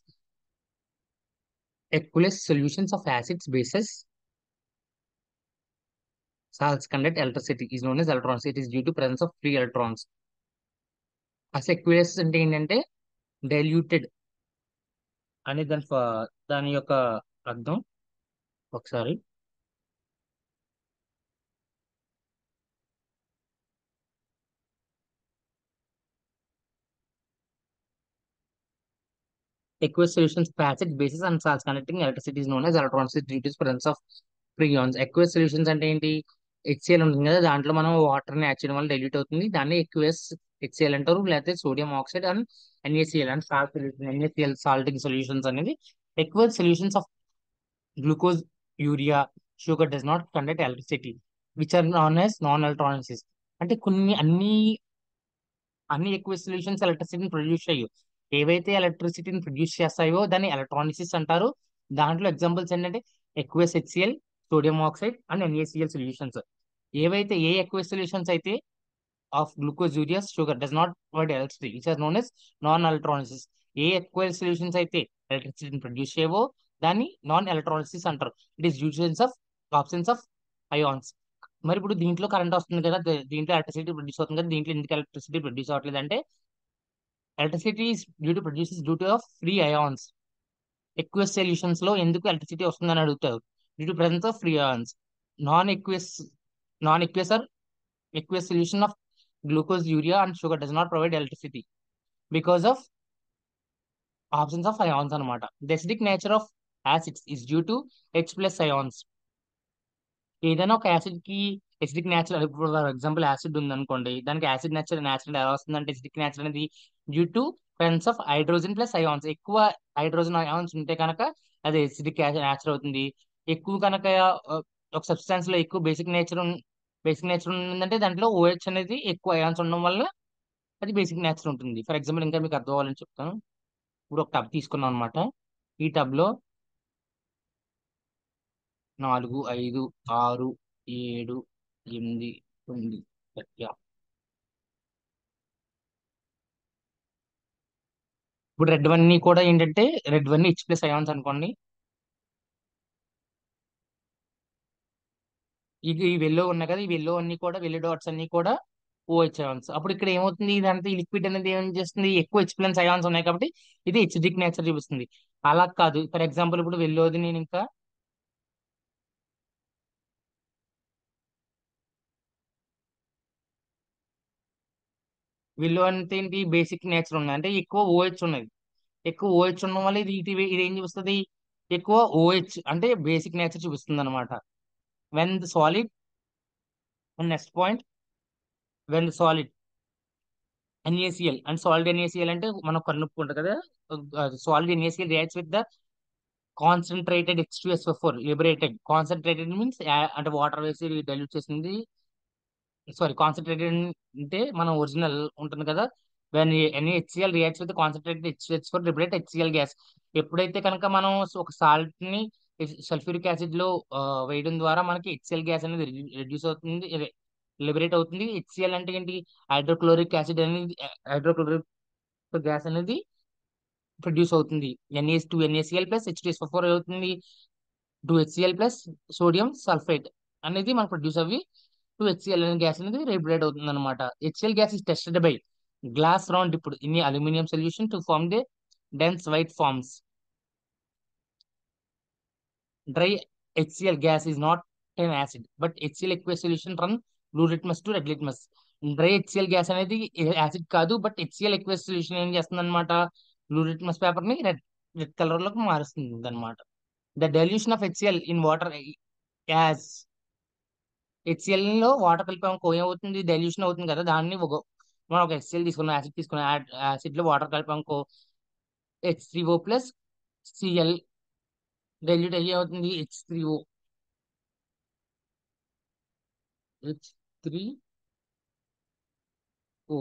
Aqueous solutions of acids, bases, salts conduct electricity is known as electrolysis. It is due to presence of free electrons. అసలు aqueous అంటే ఏంటంటే diluted అనే దాని ఫ- దాని యొక్క అర్థం ఒకసారి aqueous solutions of acid bases and salts conducting electricity is known as electrolysis due to presence of free ions aqueous solutions అంటే ఏంటి హెచ్సిఎల్ ఉంటుంది కదా దాంట్లో మనం వాటర్ ని యాడ్ చేయడం వల్ల డైల్యూట్ అవుతుంది దాన్ని ఎక్కువస్ హెచ్సిఎల్ అంటారు లేకపోతే sodium oxide and NACL and salt solution NACL salting solutions అనేది aqueous solutions of glucose urea sugar does not conduct electricity which are known as non electrolytes అంటే కొన్ని అన్ని అన్ని ఎక్కువ సొల్యూషన్స్ ఎలక్ట్రిసిటీని ప్రొడ్యూస్ చేయవు ఏవైతే ఎలక్ట్రిసిటీని ప్రొడ్యూస్ చేస్తాయో దాన్ని ఎలక్ట్రానిసిస్ అంటారు దాంట్లో ఎగ్జాంపుల్స్ ఏంటంటే aqueous HCL sodium oxide and NACL solutions ఏవైతే ఏ ఎక్కువ సొల్యూషన్స్ అయితే of glucose urea sugar does not provide electricity which are known as non electrolytes ఏ ఎక్కువ సొల్యూషన్స్ అయితే ఎలక్ట్రిసిటీని ప్రొడ్యూస్ చేయవో దాన్ని నాన్ ఎలక్ట్రానిసిస్ అంటారు ఇట్ ఈస్ యూజెన్స్ of options of ions మరి ఇప్పుడు దీంట్లో కరెంట్ వస్తుంది కదా దే- దీంట్లో ఎలక్ట్రిసిటీ ప్రొడ్యూస్ అవుతుంది కదా దీంట్లో ఎందుకు ఎలక్ట్రిసిటీ ప్రొడ్యూస్ అవ్వట్లేదు అంటే electricity due to produces due to of free ions aqueous solutions లో ఎందుకు ఎలక్ట్రిసిటీ వస్తుందని అడుగుతారు due to presence of free ions non aqueous non aqueous are aqueous solution of glucose, urea, and sugar does not provide electricity because of absence of ions అనమాట the acidic nature of acids is due to H plus ions ఏదైనా ఒక acid కి acidic nature ఇప్పుడు for example acid ఉంది అనుకోండి దానికి acid nature nature ఎలా వస్తుందంటే ఎసిడిక్ నేచర్ అనేది due to presence of hydrogen plus ions ఎక్కువ హైడ్రోజన్ అయాన్స్ ఉంటే కనుక అది ఎసిడిక్ నేచర్ అవుతుంది ఎక్కువ కనుక ఆ, ఒక సబ్స్టాన్స్ లో ఎక్కువ బేసిక్ నేచర్ బేసిక్ నేచర్ ఉందంటే దాంట్లో ఓహెచ్ అనేది ఎక్కువ అయాన్స్ ఉండడం వల్ల అది బేసిక్ నేచర్ ఉంటుంది ఫర్ ఎగ్జాంపుల్ ఇంకా మీకు అర్థం అవ్వాలని చెప్తాను ఇప్పుడు ఒక టబ్ తీసుకున్నాం అనమాట ఈ టబ్ లో నాలుగు ఐదు ఆరు ఏడు ఎనిమిది తొమ్మిది యా. ఇప్పుడు రెడ్ వన్ కూడా ఏంటంటే red one H plus ions అనుకోండి ఇక ఈ వెల్లో ఉన్నాయి కదా ఈ వెల్లో అన్ని కూడా వెల్లో డాట్స్ అన్ని కూడా ఓహెచ్ అయాన్స్ అప్పుడు ఇక్కడ ఏమవుతుంది ఇదంతా ఈ లిక్విడ్ అనేది ఏం చేస్తుంది ఎక్కువ హెచ్ ప్లస్ అయాన్స్ ఉన్నాయి కాబట్టి ఇది హెచ్డిక్ నేచర్ చూపిస్తుంది అలా కాదు ఫర్ ఎగ్జాంపుల్ ఇప్పుడు వెల్లోది నేను ఇంకా వెల్లో అంటే ఏంటి బేసిక్ నేచర్ ఉన్నాయి అంటే ఎక్కువ ఓహెచ్ ఉన్నది ఎక్కువ ఓహెచ్ ఉండడం వల్ల ఇది ఇది ఇది ఏం చూపిస్తుంది ఎక్కువ ఓహెచ్ అంటే బేసిక్ నేచర్ చూపిస్తుంది అనమాట when the solid next point when the solid NACL and solid NACL అంటే మనం కనుక్కుంటాం కదా solid NACL reacts with the concentrated H two S O four liberated concentrated means అంటే వాటర్ వేసి డైల్యూట్ చేసింది సారీ కాన్సన్ట్రేటెడ్ అంటే మన ఒరిజినల్ ఉంటుంది కదా when NHCL reacts with concentrated H four liberate HCL gas ఎప్పుడైతే కనుక మనం ఒక సాల్ట్ ని సల్ఫ్యూరిక్ యాసిడ్ లో ఆ, వేయడం ద్వారా మనకి హెచ్సిఎల్ గ్యాస్ అనేది రెడ్యూస్ అవుతుంది లిబరేట్ అవుతుంది హెచ్సిఎల్ అంటే ఏంటి హైడ్రోక్లోరిక్ యాసిడ్ అనేది హైడ్రోక్లోరిక్ గ్యాస్ అనేది ప్రొడ్యూస్ అవుతుంది NAS two NaCl plus H two four అవుతుంది two HCl plus sodium sulphate అనేది మనకు ప్రొడ్యూస్ అవి టూ హెచ్సిఎల్ అనే గ్యాస్ అనేది రేబరేట్ అవుతుంది అనమాట HCL gas is tested by glass round ఇప్పుడు in aluminium solution to form the dense white forms dry HCL gas is not an acid but HCl aqueous solution run blue litmus to red litmus dry HCL gas అనేది acid కాదు but HCL aqueous solution ఏం చేస్తుంది అనమాట blue litmus paper ని red red colour లోకి మారుస్తుంది అనమాట the dilution of HCL in water as HCL లో వాటర్ కలిపామనుకో ఏమవుతుంది డైల్యూషన్ అవుతుంది కదా దాన్ని ఒక మనం ఒక హెచ్సిఎల్ తీసుకున్నాం యాసిడ్ తీసుకున్నాం యాసిడ్ లో వాటర్ కలిపామనుకో H three O plus CL dilute అయ్యి అవుతుంది H three O H three O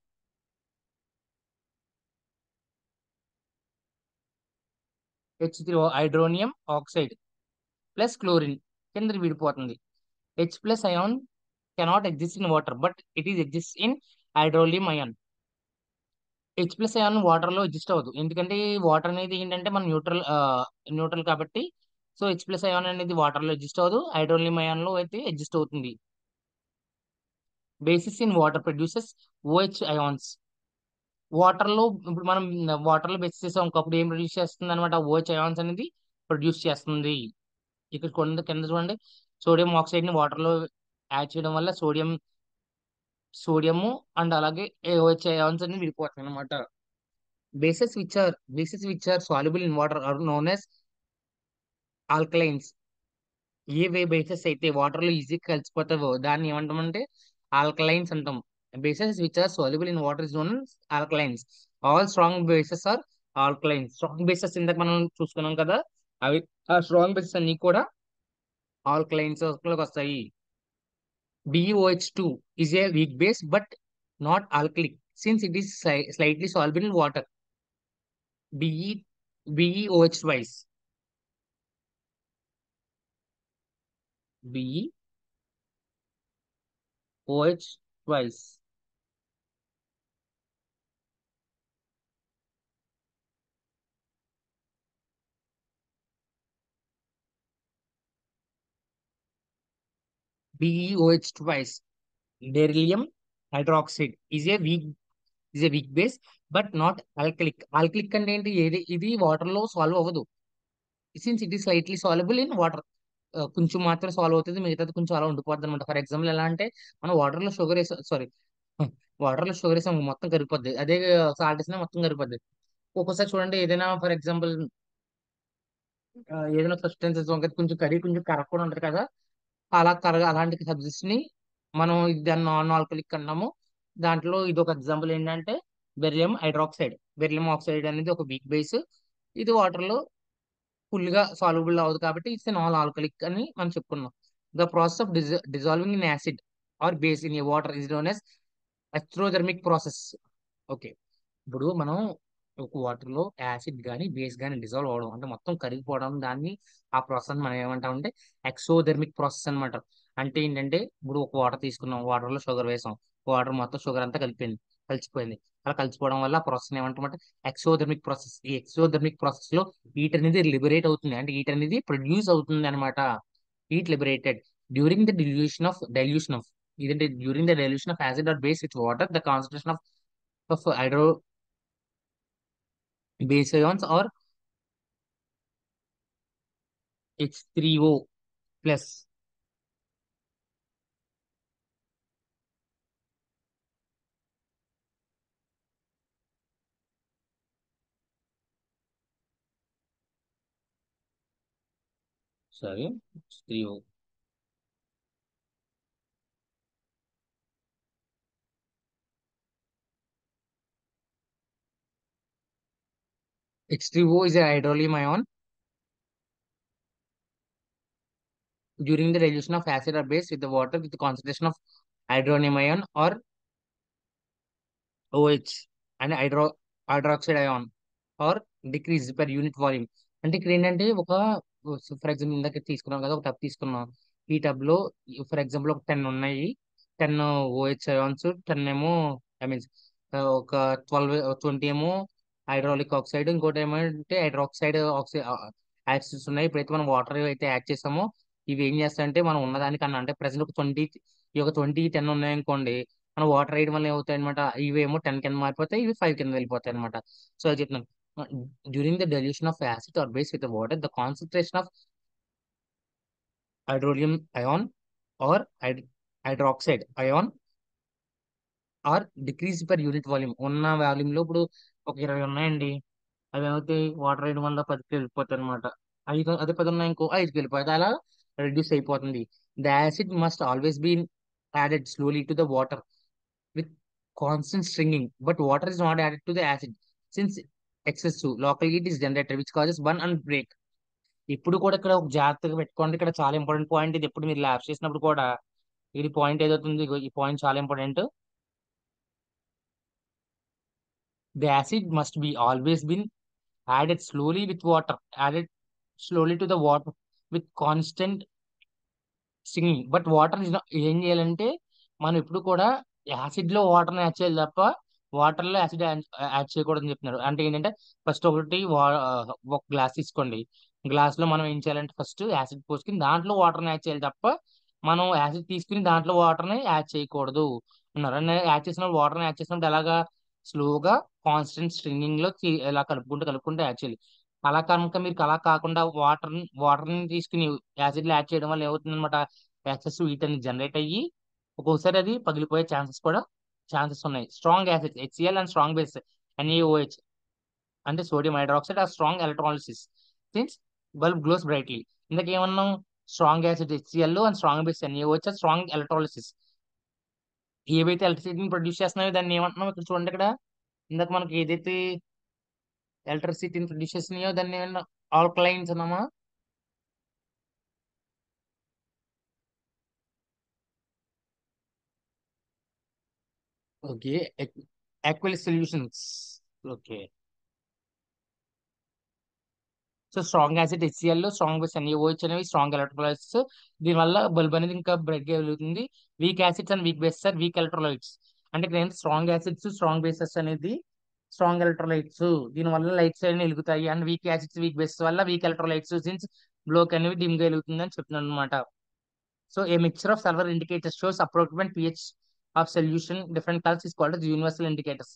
H three O hydronium oxide plus chlorine కింద విడిపోతుంది H plus ion cannot exist in water but it is exist in hydronium ion H plus ion water లో exist అవ్వదు ఎందుకంటే water అనేది ఏంటంటే మన neutral neutral కాబట్టి so H plus ion అనేది వాటర్ లో ఎగ్జిస్ట్ అవ్వదు హైడ్రోలియం అయాన్ లో అయితే ఎగ్జిస్ట్ అవుతుంది bases in water produces OH ions water లో ఇప్పుడు మనం వాటర్ లో బేసిస్ చేసాం ఒకప్పుడు ఏం ప్రొడ్యూస్ చేస్తుంది అనమాట ఓహెచ్ అయాన్స్ అనేది ప్రొడ్యూస్ చేస్తుంది ఇక్కడ కొండ కింద చూడండి సోడియం ఆక్సైడ్ ని వాటర్ లో యాడ్ చేయడం వల్ల సోడియం సోడియము అండ్ అలాగే ఓహెచ్ అయాన్స్ అనేది విడిపోతాయి అనమాట bases which are bases which are soluble in water are known as alkalines ఏ బేసెస్ అయితే వాటర్ లో ఈజీగా కలిసిపోతావో దాన్ని ఏమంటామంటే ఆల్కలైన్స్ అంటాం bases which are soluble in water is known alkalines all strong bases are alkalines strong bases ఇందాక మనం చూసుకున్నాం కదా అవి ఆ స్ట్రాంగ్ బేసెస్ అన్ని కూడా ఆల్కలైన్స్ లోకి వస్తాయి BOH two is a weak base but not alkalic since it is slightly soluble in water BE BEOH twice BE OH twice. BeOH twice. Beryllium hydroxide is a weak is a weak base but not alkalic. Alkalic అంటే ఏంటి ఏది ఇది water లో solve అవ్వదు since it is slightly soluble in water కొంచెం మాత్రం solve అవుతుంది మిగతాది కొంచెం అలా ఉండిపోద్ది అనమాట ఫర్ ఎగ్జాంపుల్ ఎలా అంటే మనం వాటర్ లో షుగర్ వేసాం సారీ వాటర్ లో షుగర్ వేసాం మొత్తం కరిగిపోద్ది అదే సాల్ట్ వేసినా మొత్తం కరిగిపోద్ది ఒక్కోసారి చూడండి ఏదైనా ఫర్ ఎగ్జాంపుల్ ఏదైనా సబ్స్టెన్సెస్ కొంచెం కరిగి కొంచెం కరగకుండా ఉంటుంది కదా అలా కరగ అలాంటి సబ్జెక్ట్స్ ని మనం ఇది దాన్ని నాన్ ఆల్కలిక్ అన్నాము దాంట్లో ఇది ఒక ఎగ్జాంపుల్ ఏంటంటే బెరిలియం హైడ్రాక్సైడ్ బెరిలియం ఆక్సైడ్ అనేది ఒక వీక్ బేస్ ఇది వాటర్ లో ఫుల్ గా సాల్యుబుల్ అవ్వదు కాబట్టి ఇట్స్ నాన్ ఆల్కలిక్ అని మనం చెప్పుకున్నాం the process of dissolving in acid or base in a water is known as exothermic process okay ఇప్పుడు మనం ఒక వాటర్ లో యాసిడ్ కానీ బేస్ కానీ డిజాల్వ్ అవడం అంటే మొత్తం కరిగిపోవడం దాన్ని ఆ ప్రాసెస్ మనం ఏమంటామంటే ఎక్సోథెర్మిక్ ప్రాసెస్ అన్నమాట అంటే ఏంటంటే ఇప్పుడు ఒక వాటర్ తీసుకున్నాం వాటర్ లో షుగర్ వేసాం వాటర్ మొత్తం షుగర్ అంతా కలిపింది కలిసిపోయింది అలా కలిసిపోవడం వల్ల ఆ ప్రాసెస్ ఏమంటామంటే ఎక్సోథెర్మిక్ ప్రాసెస్ ఈ ఎక్సోథెర్మిక్ ప్రాసెస్ లో హీట్ అనేది లిబరేట్ అవుతుంది అంటే హీట్ అనేది ప్రొడ్యూస్ అవుతుంది అనమాట heat liberated during the dilution of dilution of ఇదంటే during the dilution of acid or base with water the concentration of of hydro base ions or H3O plus sorry H3O H3O is a hydrolium ion during the dilution of acid or base with the water with the concentration of hydronium ion or OH and hydro hydroxide ion or decrease per unit volume అంటే ఇక్కడ ఏంటంటే ఒక for example ఇందాక తీసుకున్నాం కదా ఒక tub తీసుకున్నాం ఈ టబ్ లో ఫర్ ఎగ్జాంపుల్ ఒక టెన్ ఉన్నాయి టెన్ ఓహెచ్ అయాన్స్ టెన్ ఏమో ఐ మీన్స్ ఒక ట్వెల్వ్ ట్వంటీ ఏమో హైడ్రాలిక్ ఆక్సైడ్ ఇంకోటి ఏమంటే హైడ్రాక్సైడ్ ఆక్సైడ్ యాసిడ్స్ ఉన్నాయి ఇప్పుడైతే మనం వాటర్ అయితే యాడ్ చేసామో ఇవి ఏం చేస్తాయంటే మనం ఉన్నదానికన్నా అంటే ప్రెసెంట్ ఒక ట్వంటీ ఈ ఒక ట్వంటీ టెన్ ఉన్నాయనుకోండి మనం వాటర్ వేయడం వల్ల ఏమవుతాయి అనమాట ఇవేమో టెన్ కింద మారిపోతాయి ఇవి ఫైవ్ కింద వెళ్ళిపోతాయి అనమాట సో అది చెప్తున్నాను during the dilution of acid or base with water the concentration of hydrolium ion or hyd hydroxide ion or decrease per unit volume ఉన్న వాల్యూమ్ లో ఇప్పుడు ఒక ఇరవై ఉన్నాయండి అవి ఏమవుతాయి వాటర్ వేయడం వల్ల పదికి వెళ్ళిపోతాయి అనమాట ఐదు అదే పది ఉన్నాయి ఇంకో ఐదుకి వెళ్ళిపోతుంది అలా రెడ్యూస్ అయిపోతుంది the acid must always be added slowly to the water with constant stringing but water is not added to the acid since excessive local heat is generated which causes burn and break ఇప్పుడు కూడా ఇక్కడ ఒక జాగ్రత్తగా పెట్టుకోండి ఇక్కడ చాలా important point ఇది ఎప్పుడు మీరు ల్యాబ్స్ చేసినప్పుడు కూడా ఇది పాయింట్ ఏదవుతుంది ఇగో ఈ పాయింట్ చాలా important the acid must be always bin added slowly with water added slowly to the water with constant singing but water ఏం చేయాలంటే మనం ఎప్పుడు కూడా యాసిడ్ లో వాటర్ యాడ్ చేయాలి తప్ప వాటర్ లో యాసిడ్ యాడ్ చేయకూడదని చెప్తున్నారు అంటే ఏంటంటే ఫస్ట్ ఒకటి వా- ఒక గ్లాస్ తీసుకోండి గ్లాస్ లో మనం ఏం చేయాలంటే ఫస్ట్ యాసిడ్ పోసుకుని దాంట్లో వాటర్ యాడ్ చేయాలి తప్ప మనం యాసిడ్ తీసుకుని దాంట్లో వాటర్ ని యాడ్ చేయకూడదు అన్నారు అంటే యాడ్ చేసిన వాటర్ యాడ్ చేసినప్పుడు ఎలాగా స్లోగా కాన్స్టెంట్ స్ట్రింగింగ్ లో తీ- ఇలా కలుపుకుంటూ కలుపుకుంటూ యాడ్ చేయాలి అలా కనుక మీరు అలా కాకుండా వాటర్ వాటర్ ని తీసుకుని యాసిడ్ లో యాడ్ చేయడం వల్ల ఏమవుతుంది అనమాట ఎక్సెస్ హీట్ అనేది జనరేట్ అయ్యి ఒక్కొక్కసారి అది పగిలిపోయే ఛాన్సెస్ కూడా ఛాన్సెస్ ఉన్నాయి strong acid HCL and strong base NAOH అంటే సోడియం హైడ్రాక్సైడ్ ఆ strong electrolysis since bulb glows brightly ఇందాక ఏమన్నాం strong acid HCL and strong base NAOH strong electrolysis ఏవైతే ఎలక్ట్రిసిటీని ప్రొడ్యూస్ చేస్తున్నాయో దాన్ని ఏమంటున్నాం ఇక్కడ చూడండి ఇక్కడ ఇందాక మనకి ఏదైతే ఎలక్ట్రిసిటీని ప్రొడ్యూస్ చేస్తున్నాయో దాన్ని ఏమన్నా ఆల్కలైన్స్ అన్నామా okay aqueous solutions okay so strong acid HCL strong base NAOH అనేవి స్ట్రాంగ్ ఎలక్ట్రోలైట్స్ దీనివల్ల బల్బ్ అనేది ఇంకా బ్రైట్ గా వెలుగుతుంది weak acids and weak bases are weak electrolytes అంటే ఇక్కడ ఏంటి స్ట్రాంగ్ యాసిడ్స్ స్ట్రాంగ్ బేసెస్ అనేది స్ట్రాంగ్ ఎలక్ట్రోలైట్స్ దీనివల్ల లైట్స్ అనేవి వెలుగుతాయి and weak acids weak bases వల్ల వీక్ ఎలక్ట్రోలైట్స్ సిన్స్ బ్లోక్ అనేవి డిమ్ గా వెలుగుతుంది అని చెప్తున్నాను అనమాట so a mixture of సల్వర్ indicators shows approximate pH of solution different colours is called universal indicators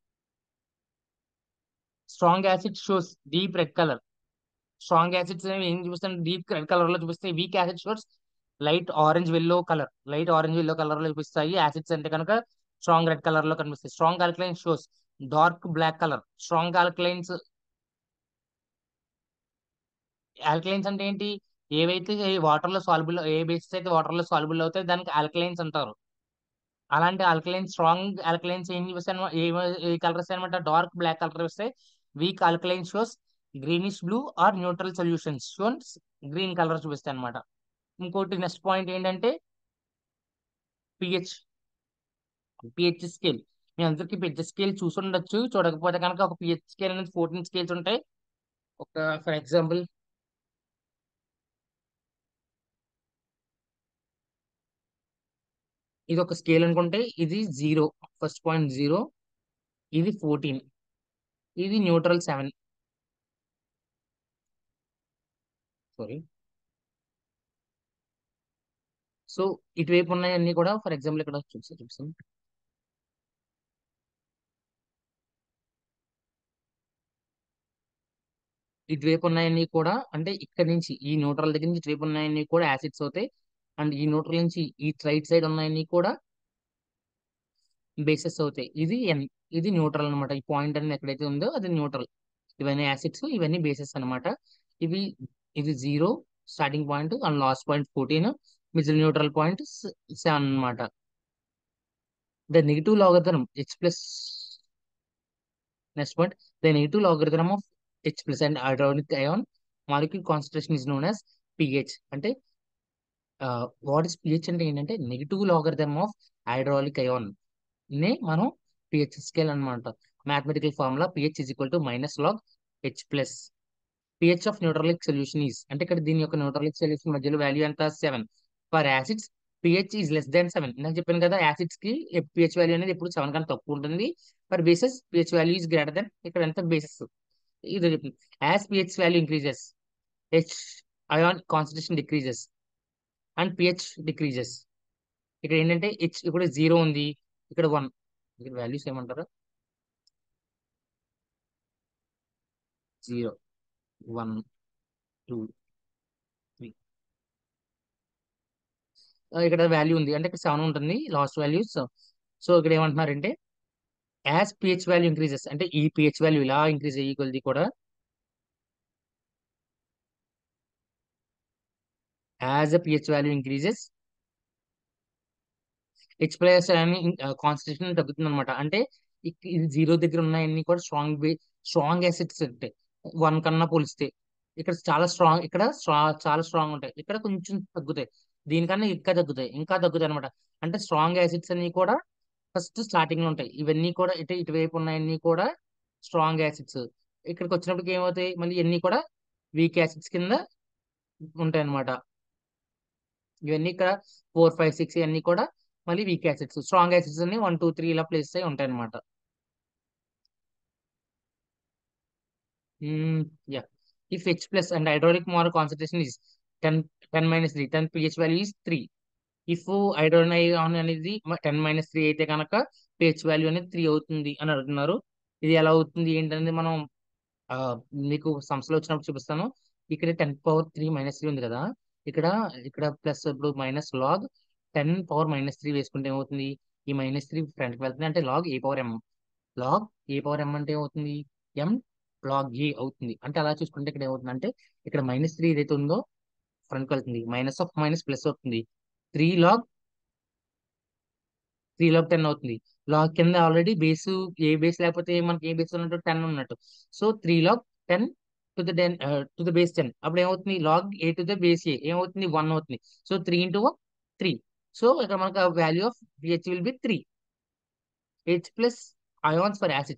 strong acid shows deep red colour strong acids అనేవి ఏం చూపిస్తాయి డీప్ రెడ్ కలర్ లో చూపిస్తాయి weak acid shows light orange yellow colour light orange yellow colour లో చూపిస్తాయి acids అంటే కనుక strong red colour లో కనిపిస్తాయి strong alkaline shows dark black colour strong alkalines alkalines అంటే ఏంటి ఏవైతే వాటర్ లో సాల్బుల్ ఏ బేసిస్ అయితే వాటర్ లో సాల్బుల్ అవుతాయి దానికి ఆల్కలైన్స్ అంటారు అలాంటి ఆల్కలైన్ స్ట్రాంగ్ ఆల్కలైన్స్ ఏం చూపిస్తాయి ఏ కలర్స్ అనమాట డార్క్ బ్లాక్ కలర్ వస్తాయి weak alkaline shows greenish blue or neutral solutions షోన్స్ గ్రీన్ కలర్ చూపిస్తాయి అనమాట ఇంకోటి నెక్స్ట్ పాయింట్ ఏంటంటే పిహెచ్ పిహెచ్ స్కేల్ మీ అందరికి పిహెచ్ స్కేల్ చూసి ఉండొచ్చు చూడకపోతే కనుక ఒక పిహెచ్ స్కేల్ అనేది ఫోర్టీన్ స్కేల్స్ ఉంటాయి ఒక ఫర్ ఎగ్జాంపుల్ ఇది ఒక స్కేల్ అనుకుంటే ఇది జీరో ఫస్ట్ పాయింట్ జీరో ఇది ఫోర్టీన్ ఇది న్యూట్రల్ సెవెన్ సారీ సో ఇటువైపు ఉన్నాయన్నీ కూడా ఫర్ ఎగ్జాంపుల్ ఇక్కడ చూపిస్తా చూపిస్తాను ఇటువైపు ఉన్నాయన్నీ కూడా అంటే ఇక్కడ నుంచి ఈ న్యూట్రల్ దగ్గర నుంచి ఇటువైపు ఉన్నాయన్నీ కూడా యాసిడ్స్ అవుతాయి అండ్ ఈ న్యూట్రల్ నుంచి ఈ రైట్ సైడ్ ఉన్నాయన్నీ కూడా బేసెస్ అవుతాయి ఇది ఎన్ ఇది న్యూట్రల్ అనమాట ఈ పాయింట్ అనేది ఎక్కడైతే ఉందో అది న్యూట్రల్ ఇవన్నీ యాసిడ్స్ ఇవన్నీ బేసెస్ అన్నమాట ఇవి ఇది zero starting point and last point fourteen middle neutral point seven అనమాట the negative logarithm H plus next point the negative logarithm of H plus and hydraulic ion molecule concentration is known as pH అంటే what is pH అంటే ఏంటంటే negative logarithm of hydraulic ion నే మనం pH scale అనమాట mathematical formula pH is equal to minus log H plus pH of neutral solution is అంటే ఇక్కడ దీని యొక్క న్యూట్రలిక్ సొల్యూషన్ మధ్యలో వాల్యూ ఎంత seven for acids pH is less than seven నాకు చెప్పాను కదా యాసిడ్స్ కి పిహెచ్ వాల్యూ అనేది ఎప్పుడు సెవెన్ కన్నా తక్కువ ఉంటుంది for bases pH value is greater than ఇక్కడ ఎంత బేసెస్ ఇది చెప్తుంది as pH value increases H ion concentration decreases and pH decreases ఇక్కడ ఏంటంటే హెచ్ ఇక్కడ జీరో ఉంది ఇక్కడ వన్ ఇక్కడ వాల్యూస్ ఏమంటారు జీరో వన్ టూ త్రీ ఇక్కడ వాల్యూ ఉంది అంటే ఇక్కడ సెవెన్ ఉంటుంది లాస్ట్ వాల్యూస్ సో ఇక్కడ ఏమంటున్నారంటే యాజ్ పిహెచ్ వాల్యూ ఇంక్రీజెస్ అంటే ఈ పిహెచ్ వాల్యూ ఇలా ఇంక్రీజ్ అయ్యి కొద్ది కూడా as uh pH value increases H plus అని కాన్సన్ట్రేషన్ తగ్గుతుంది అనమాట అంటే ఇక్- ఇది జీరో దగ్గర ఉన్నాయన్నీ కూడా స్ట్రాంగ్ స్ట్రాంగ్ యాసిడ్స్ ఉంటాయి వన్ కన్నా పోలిస్తే ఇక్కడ చాలా స్ట్రాంగ్ ఇక్కడ స్ట్రా- చాలా స్ట్రాంగ్ ఉంటాయి ఇక్కడ కొంచెం తగ్గుతాయి దీనికన్నా ఇంకా తగ్గుతాయి ఇంకా తగ్గుతాయి అనమాట అంటే స్ట్రాంగ్ యాసిడ్స్ అన్ని కూడా ఫస్ట్ స్టార్టింగ్ లో ఉంటాయి ఇవన్నీ కూడా ఇటు ఇటువైపు ఉన్నాయన్నీ కూడా స్ట్రాంగ్ యాసిడ్స్ ఇక్కడికి వచ్చినప్పటికి ఏమవుతాయి మళ్ళీ ఇవన్నీ కూడా వీక్ యాసిడ్స్ కింద ఉంటాయి అనమాట ఇవన్నీ ఇక్కడ ఫోర్ ఫైవ్ సిక్స్ ఇవన్నీ కూడా మళ్ళీ వీక్ యాసిడ్స్ స్ట్రాంగ్ యాసిడ్స్ అన్ని వన్ టూ త్రీ ఇలా ప్లేస్ అయి ఉంటాయి అనమాట yeah if H plus and hydraulic more concentration is ten ten minus three ten pH value is three if hydrogen ion అనేది ten minus three అయితే కనుక pH value అనేది three అవుతుంది అని అడుగుతున్నారు ఇది ఎలా అవుతుంది ఏంటనేది మనం ఆ, మీకు సంస్థలో వచ్చినప్పుడు చూపిస్తాను ఇక్కడ ten power three minus three ఉంది కదా ఇక్కడ ఇక్కడ ప్లస్ ఇప్పుడు minus log ten power minus three వేసుకుంటే ఏమవుతుంది ఈ మైనస్ త్రీ ఫ్రంట్కి వెళ్తుంది అంటే log A power M log A power M అంటే ఏమవుతుంది ఎం లాగ్ ఏ అవుతుంది అంటే అలా చూసుకుంటే ఇక్కడ ఏమవుతుందంటే ఇక్కడ మైనస్ త్రీ ఏదైతే ఉందో ఫ్రంట్కి వెళ్తుంది మైనస్ ఆఫ్ మైనస్ ప్లస్ అవుతుంది three log three log ten అవుతుంది లాగ్ కింద ఆల్రెడీ బేస్ ఏ బేస్ లేకపోతే మనకి ఏ బేస్ ఉన్నట్టు టెన్ ఉన్నట్టు so three log ten to the ten to the base ten అప్పుడు ఏమవుతుంది log A to the base A ఏమవుతుంది వన్ అవుతుంది so three into three so ఇక్కడ మనకు value of pH will be three H plus ions for acids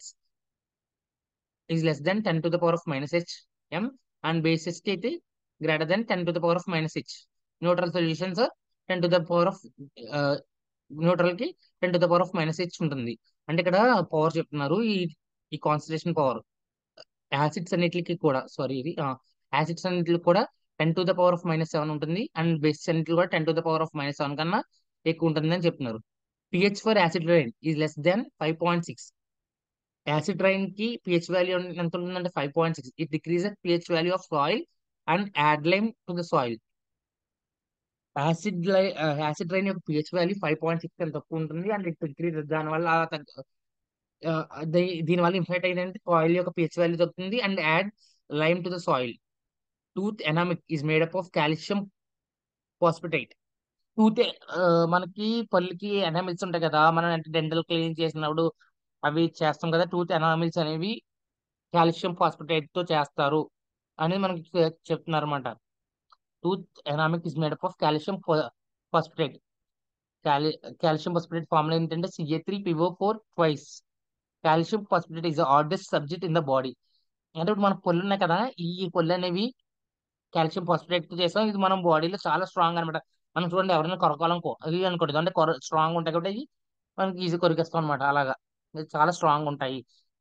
is less than 10 to the power of minus h m and bases కి అయితే greater than 10 to the power of minus h neutral solutions are 10 to the power of neutral కి 10 to the power of minus h ఉంటుంది అంటే ఇక్కడ power చెప్తున్నారు ఈ ఈ concentration power acids అన్నిటికి కూడా సారీ ఇది యాసిడ్స్ అన్నిటికి కూడా ten to the power of minus seven ఉంటుంది అండ్ బేసిస్ అన్నిటికి కూడా ten to the power of minus seven కన్నా ఎక్కువ ఉంటుంది అని చెప్తున్నారు pH for acid rain is less than five point six acid rain కి పిహెచ్ వాల్యూ ఎంత ఉంటుందంటే five point six it decrease pH value of soil and add lime to the soil acid లై acid rain యొక్క pH value five point six ఎంత తక్కువ ఉంటుంది and it decrease దానివల్ల అలా తగ్గ దీనివల్ల ఇంఫెక్ట్ అయిందంటే సాయిల్ యొక్క పిహెచ్ వాల్యూ తగ్గుతుంది and add lime to the soil tooth enamel is made up of calcium phosphate tooth మనకి పళ్ళుకి ఎనామిల్స్ ఉంటాయి కదా మనం అంటే డెంటల్ క్లీన్ చేసినప్పుడు అవి చేస్తాం కదా టూత్ ఎనామిల్స్ అనేవి కాల్షియం ఫాస్ఫేటైట్ తో చేస్తారు అనేది మనకి చెప్తున్నారు అనమాట tooth enamel is made up of calcium phosphate calcium phosphate formula ఏంటంటే CA three PO four twice calcium phosphate is hardest subject in the body అంటే ఇప్పుడు మన పళ్ళు ఉన్నాయి కదా ఈ పళ్ళు అనేవి కాల్షియం ఫాస్ఫేట్ తో చేస్తాం ఇది మనం బాడీలో చాలా స్ట్రాంగ్ అనమాట మనం చూడండి ఎవరైనా కొరకాలనుకో అది అనుకోండి అంటే కొర స్ట్రాంగ్ ఉంటాయి కాబట్టి అవి మనకి ఈజీ కొరికేస్తాం అనమాట అలాగా ఇది చాలా స్ట్రాంగ్ ఉంటాయి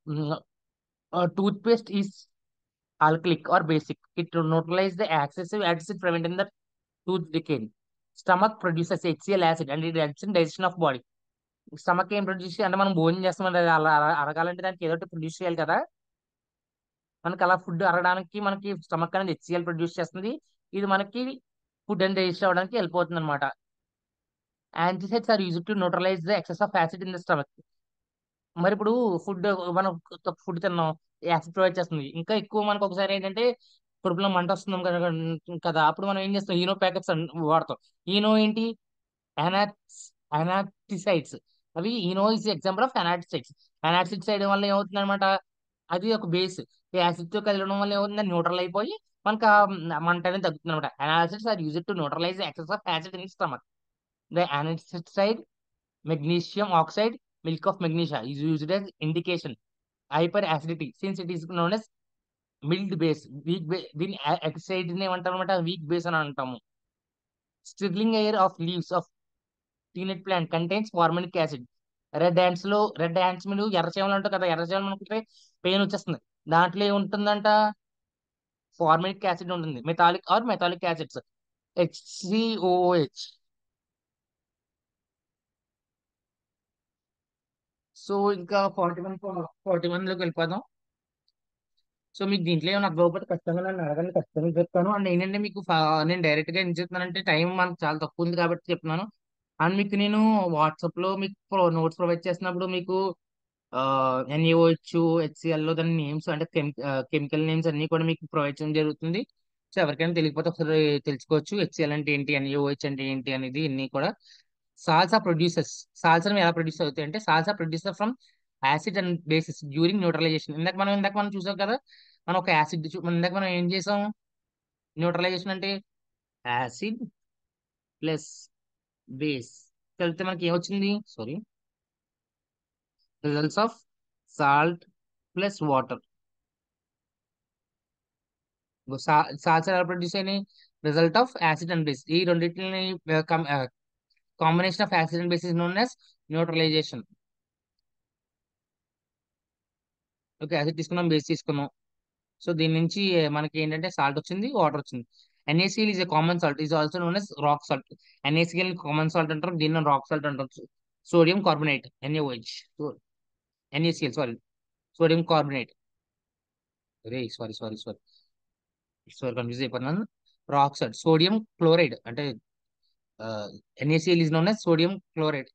tooth paste is alkalic or basic it neutralize the excessive acid preventing the tooth decay stomach produces HCl acid and it helps in digestion of body stomach ఏం ప్రొడ్యూస్ అంటే మనం భోజనం చేస్తాం అంటే అలా అలా అరగాలంటే దానికి ఏదో ఒకటి ప్రొడ్యూస్ చేయాలి కదా మనకి అలా ఫుడ్ అరగడానికి మనకి స్టమక్ అనేది హెచ్సిఎల్ ప్రొడ్యూస్ చేస్తుంది ఇది మనకి ఫుడ్ అని డైజెస్ట్ అవ్వడానికి హెల్ప్ అవుతుంది అనమాట antacids are use to neutralize the excess of acid in the stomach మరి ఇప్పుడు ఫుడ్ మనం ఫుడ్ తిన్నాం యాసిడ్ ప్రొవైడ్ చేస్తుంది ఇంకా ఎక్కువ మనకు ఒకసారి ఏంటంటే కడుపులో మంట వస్తున్నాం కదా కదా అప్పుడు మనం ఏం చేస్తాం ఈనో ప్యాకెట్స్ వాడతాం ఈనో ఏంటి అనాట్స్ అనాటిసైడ్స్ అవి Eno is example of antacids antacids వేయడం వల్ల ఏమవుతుంది అనమాట అది ఒక బేస్ యాసిడ్ తో కలవడం వల్ల ఏమవుతుంది న్యూట్రల్ అయిపోయి మనకు ఆ మంట అనేది తగ్గుతుంది అనమాట antacids are use to neutralize excess of acid in stomach the antacid magnesium oxide milk of magnesia is used as indication hyper acidity since it is known as mild base weak base దీని ఎక్సైడ్ ఏమంటారు అనమాట weak base అని అంటాము stinging air of leaves of peanut plant contains formic acid red hands లో red hands మీద ఎర్రచేమలు ఉంటాయి కదా ఎర్రచేమలు అనుకుంటే పెయిన్ వచ్చేస్తుంది దాంట్లో ఏముంటుందంట ఫార్మనిక్ యాసిడ్ ఉంటుంది metallic or metallic acids HCOH so ఇంకా ఫార్టీ వన్ ఫార్టీ వన్ లోకి వెళ్ళిపోదాం సో మీకు దీంట్లో ఏమైనా అర్థమైపోతే ఖచ్చితంగా నన్ను అడగండి ఖచ్చితంగా చెప్తాను అండ్ ఏంటంటే మీకు ఫా- నేను డైరెక్ట్ గా ఏం చెప్తున్నానంటే టైం మనకు చాలా తక్కువ ఉంది కాబట్టి చెప్తున్నాను అండ్ మీకు నేను వాట్సాప్ లో మీకు నోట్స్ ప్రొవైడ్ చేసినప్పుడు మీకు ఎన్ఏఓహెచ్ హెచ్సిఎల్ లో దాని నేమ్స్ అంటే కెమికల్ నేమ్స్ అన్ని కూడా మీకు ప్రొవైడ్ చేయడం జరుగుతుంది సో ఎవరికైనా తెలియకపోతే ఒకసారి తెలుసుకోవచ్చు హెచ్సిఎల్ అంటే ఏంటి ఎన్ఏఓహెచ్ అంటే ఏంటి అనేది ఇన్ని కూడా సాల్సా ప్రొడ్యూసర్స్ సాల్సా ఎలా ప్రొడ్యూస్ అవుతాయి అంటే salts producer from acid and bases during neutralization ఇందాక మనం ఇందాక మనం చూసాం కదా మనం ఒక యాసిడ్ ఇందాక మనం ఏం చేసాం న్యూట్రలైజేషన్ అంటే యాసిడ్ ప్లస్ బేస్ కలిపితే మనకి ఏమొచ్చింది sorry results of salt plus water salts ఎలా ప్రొడ్యూస్ అయినాయి result of acid and base ఈ రెండింటిని combination of acid and base is known as neutralization okay acid తీసుకున్నాం బేస్ తీసుకున్నాం సో దీని నుంచి మనకి ఏంటంటే సాల్ట్ వచ్చింది వాటర్ వచ్చింది NaCl is a common salt is also known as rock salt NaCl common salt అంటారు దీన్ని రాక్ సాల్ట్ అంటారు sodium carbonate NaOH NaCl sorry sodium carbonate రే sorry sorry sorry sorry confuse అయిపోతున్నాను రాక్ సాల్ట్ సోడియం క్లోరైడ్ అంటే NaCl is known as sodium chloride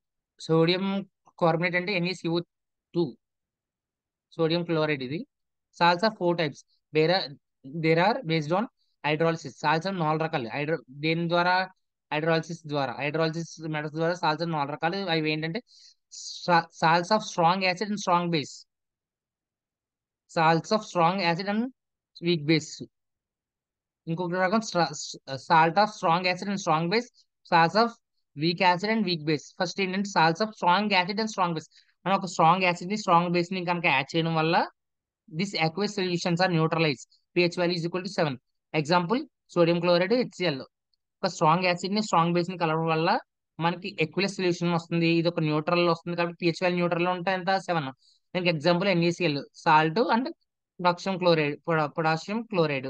sodium carbonate అంటే NaCO2 sodium chloride ఇది salts are four types there are there are based on hydrolysis salts are నాలుగు రకాలు hydro దేని ద్వారా hydrolysis ద్వారా hydrolysis methods ద్వారా salts are నాలుగు రకాలు అవి ఏంటంటే salts of strong acid and strong base salts of strong acid and weak base ఇంకొక రకం salt of strong acid and strong base salts of weak acid and weak base first ఏంటంటే salts of strong acid and strong base మనం ఒక strong acid ని strong base ని కనుక add చేయడం వల్ల this aqueous solutions are neutralize pH value is equal to seven example sodium chloride HCl ఒక strong acid ని స్ట్రాంగ్ బేస్ ని కలవడం వల్ల మనకి ఎక్విలస్ సొల్యూషన్ వస్తుంది ఇది ఒక న్యూట్రల్ వస్తుంది కాబట్టి పిహెచ్ వాల్యూ న్యూట్రల్ లో ఉంటే ఎంత సెవెన్ దీనికి example NaCl salt and potassium chloride potassium chloride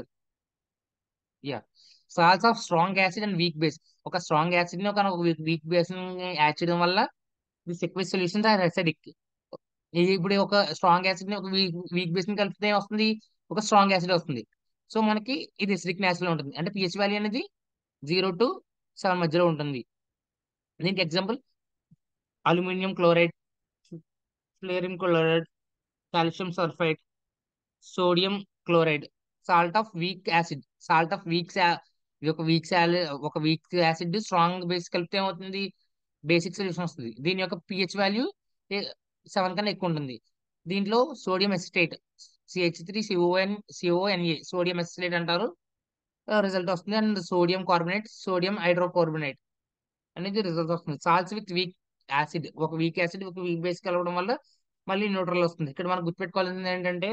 yeah salts of strong acid and weak base ఒక స్ట్రాంగ్ యాసిడ్ ని ఒక వీక్ బేస్ ని యాడ్ చేయడం వల్ల this aqueous solutions are acidic ఇది ఇప్పుడు ఒక స్ట్రాంగ్ యాసిడ్ ని ఒక వీక్ వీక్ బేస్ ని కలిపితే వస్తుంది ఒక స్ట్రాంగ్ యాసిడ్ వస్తుంది సో మనకి ఇది ఎసిడిక్ నేచురల్ ఉంటుంది అంటే పిహెచ్ వాల్యూ అనేది జీరో టు సెవెన్ మధ్యలో ఉంటుంది దీనికి ఎగ్జాంపుల్ అల్యూమినియం క్లోరైడ్ ఫ్లోరియం chloride calcium sulphide sodium chloride salt of weak acid salt of weak ఇది ఒక వీక్ ఒక వీక్ యాసిడ్ స్ట్రాంగ్ బేస్ కలిపితే ఏమవుతుంది బేసిక్ సొల్యూషన్ వస్తుంది దీని యొక్క పిహెచ్ వాల్యూ సెవెన్ కన్నా ఎక్కువ ఉంటుంది దీంట్లో sodium acetate CH three CON CONA sodium acetate అంటారు రిజల్ట్ వస్తుంది and sodium carbonate sodium hydrocarbonate అనేది రిజల్ట్ వస్తుంది సాల్ట్స్ విత్ వీక్ యాసిడ్ ఒక వీక్ యాసిడ్ ఒక వీక్ బేస్ కలవడం వల్ల మళ్ళీ న్యూట్రల్ వస్తుంది ఇక్కడ మనం గుర్తుపెట్టుకోవాల్సింది ఏంటంటే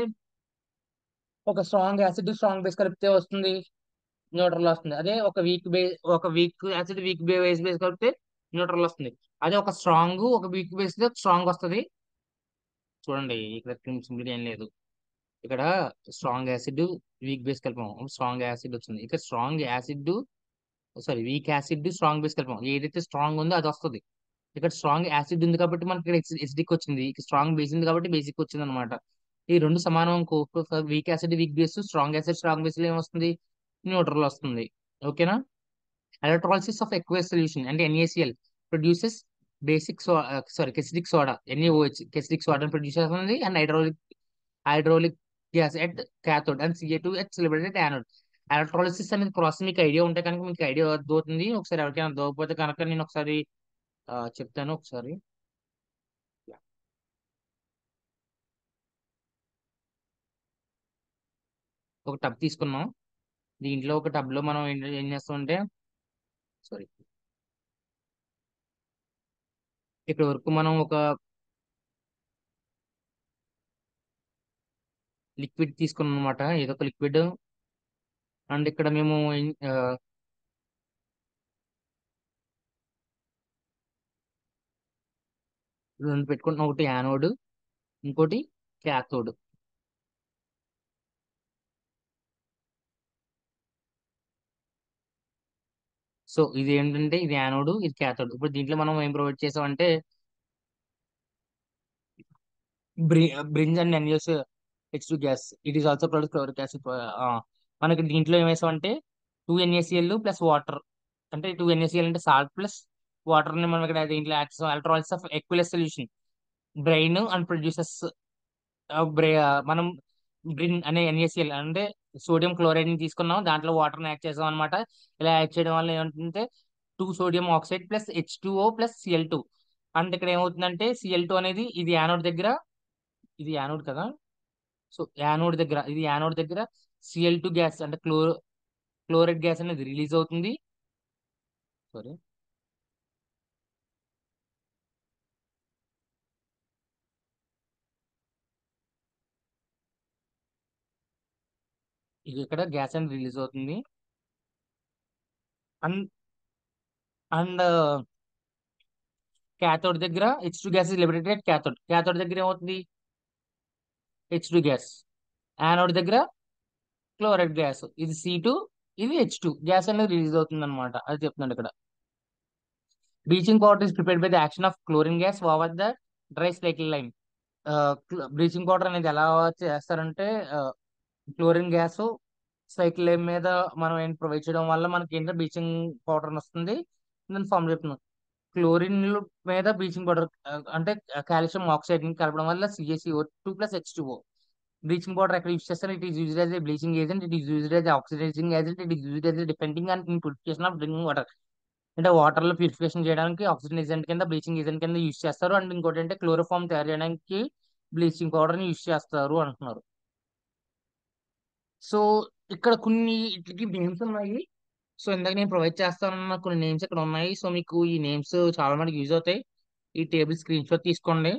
ఒక స్ట్రాంగ్ యాసిడ్ స్ట్రాంగ్ బేస్ కలిపితే వస్తుంది న్యూట్రల్ వస్తుంది అదే ఒక వీక్ బేస్ ఒక weak acid weak base base కలిపితే న్యూట్రల్ వస్తుంది అదే ఒక స్ట్రాంగ్ ఒక వీక్ బేస్ స్ట్రాంగ్ వస్తుంది చూడండి ఇక్కడ సింపుల్ ఏం లేదు ఇక్కడ స్ట్రాంగ్ యాసిడ్ వీక్ బేస్ కలిపాం స్ట్రాంగ్ యాసిడ్ వచ్చింది ఇక్కడ strong acid sorry weak acid strong base కలిపాం ఏదైతే స్ట్రాంగ్ ఉందో అది వస్తుంది ఇక్కడ స్ట్రాంగ్ యాసిడ్ ఉంది కాబట్టి మనకి ఇక్కడ ఎసిడిక్ వచ్చింది స్ట్రాంగ్ బేస్ ఉంది కాబట్టి బేసిక్ వచ్చింది అనమాట ఈ రెండు సమానం weak acid weak base strong acid strong base లో ఏమొస్తుంది న్యూట్రల్ వస్తుంది ఓకేనా ఎలక్ట్రాలసిస్ ఆఫ్ ఎక్వస్ సొల్యూషన్ అంటే NaCl produces basic sorry caustic soda NaOH caustic soda produce చేస్తుంది and hydraulic hydraulic gas at cathode and CA two at celebrated anode electrolysis అనేది process మీకు idea ఉంటే కనుక మీకు ఐడియా దోతుంది ఒకసారి ఎవరికైనా దోకపోతే కనుక నేను ఒకసారి చెప్తాను ఒకసారి ఒక టబ్ తీసుకున్నాం దీంట్లో ఒక టబ్ లో మనం ఏం చేస్తామంటే సారీ ఇక్కడ వరకు మనం ఒక లిక్విడ్ తీసుకున్నాం అనమాట ఏదో ఒక లిక్విడ్ అండ్ ఇక్కడ మేము రెండు పెట్టుకుంటున్నాం ఒకటి యానోడ్ ఇంకోటి క్యాథోడ్ సో ఇది ఏంటంటే ఇది యానోడ్ ఇది క్యాథోడ్ ఇప్పుడు దీంట్లో మనం ఏం ప్రొవైడ్ చేసామంటే బ్రింజ్ అండ్ ఎన్యూస్ H two gas it is also produce chloric acid మనకి దీంట్లో ఏం వేసామంటే టూ ఎన్ఏసిఎల్ ప్లస్ వాటర్ అంటే టూ ఎన్ఏసిఎల్ అంటే సాల్ట్ ప్లస్ వాటర్ ని మనం ఇక్కడ దీంట్లో యాడ్ చేసాం electrolysis of aqueous solution brain and produces మనం బ్రిన్ అనే ఎన్ఏసిఎల్ అంటే సోడియం క్లోరైడ్ ని తీసుకున్నాం దాంట్లో వాటర్ యాడ్ చేసాం అనమాట ఇలా యాడ్ చేయడం వల్ల ఏమంటుంటే two sodium oxide plus H two O plus Cl two అంటే ఇక్కడ ఏమవుతుందంటే సిఎల్ టూ అనేది ఇది యానోడ్ దగ్గర ఇది యానోడ్ కదా సో యానోడ్ దగ్గర ఇది యానోడ్ దగ్గర సిఎల్ టూ గ్యాస్ అంటే క్లో క్లోరైడ్ గ్యాస్ అనేది రిలీజ్ అవుతుంది సారీ ఇది ఇక్కడ గ్యాస్ అనేది రిలీజ్ అవుతుంది అండ్ అండ్ క్యాథోడ్ దగ్గర H two gas is liberated cathode cathode దగ్గర ఏమవుతుంది హెచ్ టూ గ్యాస్ యానోడ్ దగ్గర క్లోరైడ్ గ్యాస్ ఇది సి టూ ఇది హెచ్ టూ గ్యాస్ అనేది రిలీజ్ అవుతుంది అనమాట అది చెప్తున్నాడు ఇక్కడ bleaching powder is prepared by the action of chlorine gas over the dry cycle line bleaching powder అనేది ఎలా చేస్తారంటే క్లోరిన్ గ్యాస్ సైకిల్ లైన్ మీద మనం ఏంటి ప్రొవైడ్ చేయడం వల్ల మనకి ఏంటంటే బ్లీచింగ్ పౌడర్ వస్తుంది దాని ఫామ్ చెప్తున్నాం క్లోరిన్ మీద బ్లీచింగ్ పౌడర్ అంటే కాల్షియం ఆక్సైడ్ ని కలపడం వల్ల CSCO two plus H two bleaching powder ఎక్కడ యూస్ చేస్తారు it is used as a bleaching agent it is used as oxidizing agent it is used as depending on in purification of drinking water అంటే water లో purification చేయడానికి oxygen agent కింద bleaching agent కింద use చేస్తారు and ఇంకోటి అంటే chloroform తయారు చేయడానికి బ్లీచింగ్ పౌడర్ ని యూస్ చేస్తారు అంటున్నారు సో ఇక్కడ కొన్ని ఇట్లకి నేమ్స్ ఉన్నాయి సో ఇందాక నేను ప్రొవైడ్ చేస్తానన్న కొన్ని నేమ్స్ ఇక్కడ ఉన్నాయి సో మీకు ఈ నేమ్స్ చాలా మందికి యూజ్ అవుతాయి ఈ టేబుల్ స్క్రీన్ షాట్ తీసుకోండి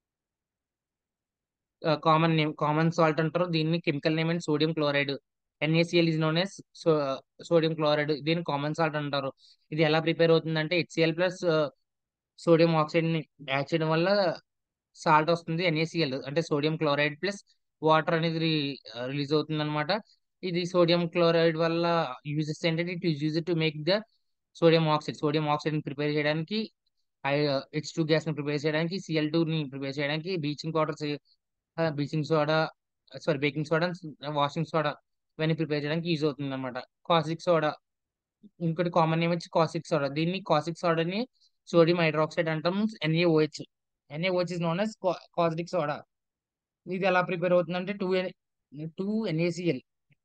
కామన్ నేమ్ కామన్ సాల్ట్ అంటారు దీన్ని chemical name and sodium chloride NaCl is known as sodium chloride దీన్ని కామన్ సాల్ట్ అంటారు ఇది ఎలా ప్రిపేర్ అవుతుందంటే హెచ్సిఎల్ ప్లస్ సోడియం ఆక్సైడ్ ని యాడ్ చేయడం వల్ల సాల్ట్ వస్తుంది ఎన్ఏసిఎల్ అంటే సోడియం క్లోరైడ్ ప్లస్ వాటర్ అనేది రిలీజ్ అవుతుంది అనమాట ఇది సోడియం క్లోరైడ్ వల్ల యూజెస్ ఏంటంటే it is use to make the sodium oxide sodium oxide ని ప్రిపేర్ చేయడానికి హెచ్ టూ గ్యాస్ ని ప్రిపేర్ చేయడానికి సిఎల్ టూ ని ప్రిపేర్ చేయడానికి bleaching powder bleaching soda sorry baking soda washing soda ఇవన్నీ ప్రిపేర్ చేయడానికి యూజ్ అవుతుంది అనమాట కాసిక్ సోడా ఇంకోటి కామన్ నేమ్ వచ్చి కాసిక్ సోడా దీన్ని కాసిక్ సోడాని సోడియం హైడ్రాక్సైడ్ అంటాం NaOH NaOH is known as caustic soda ఇది ఎలా ప్రిపేర్ అవుతుందంటే two two NaCl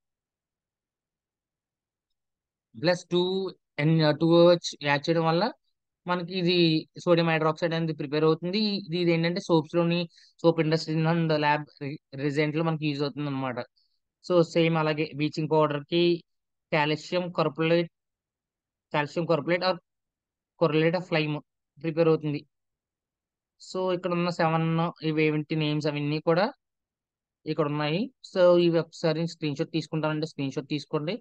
plus two N two OH add చేయడం వల్ల మనకి ఇది సోడియం హైడ్రాక్సైడ్ అనేది ప్రిపేర్ అవుతుంది ఇది ఇది ఏంటంటే సోప్స్ లోని soap industry and lab reagent లో మనకి యూజ్ అవుతుంది అనమాట సో సేమ్ అలాగే బ్లీచింగ్ పౌడర్ కి calcium carbonate calcium carbonate or correlate of flame prepare అవుతుంది సో ఇక్కడ ఉన్న సెవెన్ ఇవి ఏంటి నేమ్స్ అవన్నీ కూడా ఇక్కడ ఉన్నాయి సో ఇవి ఒకసారి స్క్రీన్ షాట్ తీసుకుంటానంటే స్క్రీన్ షాట్ తీసుకోండి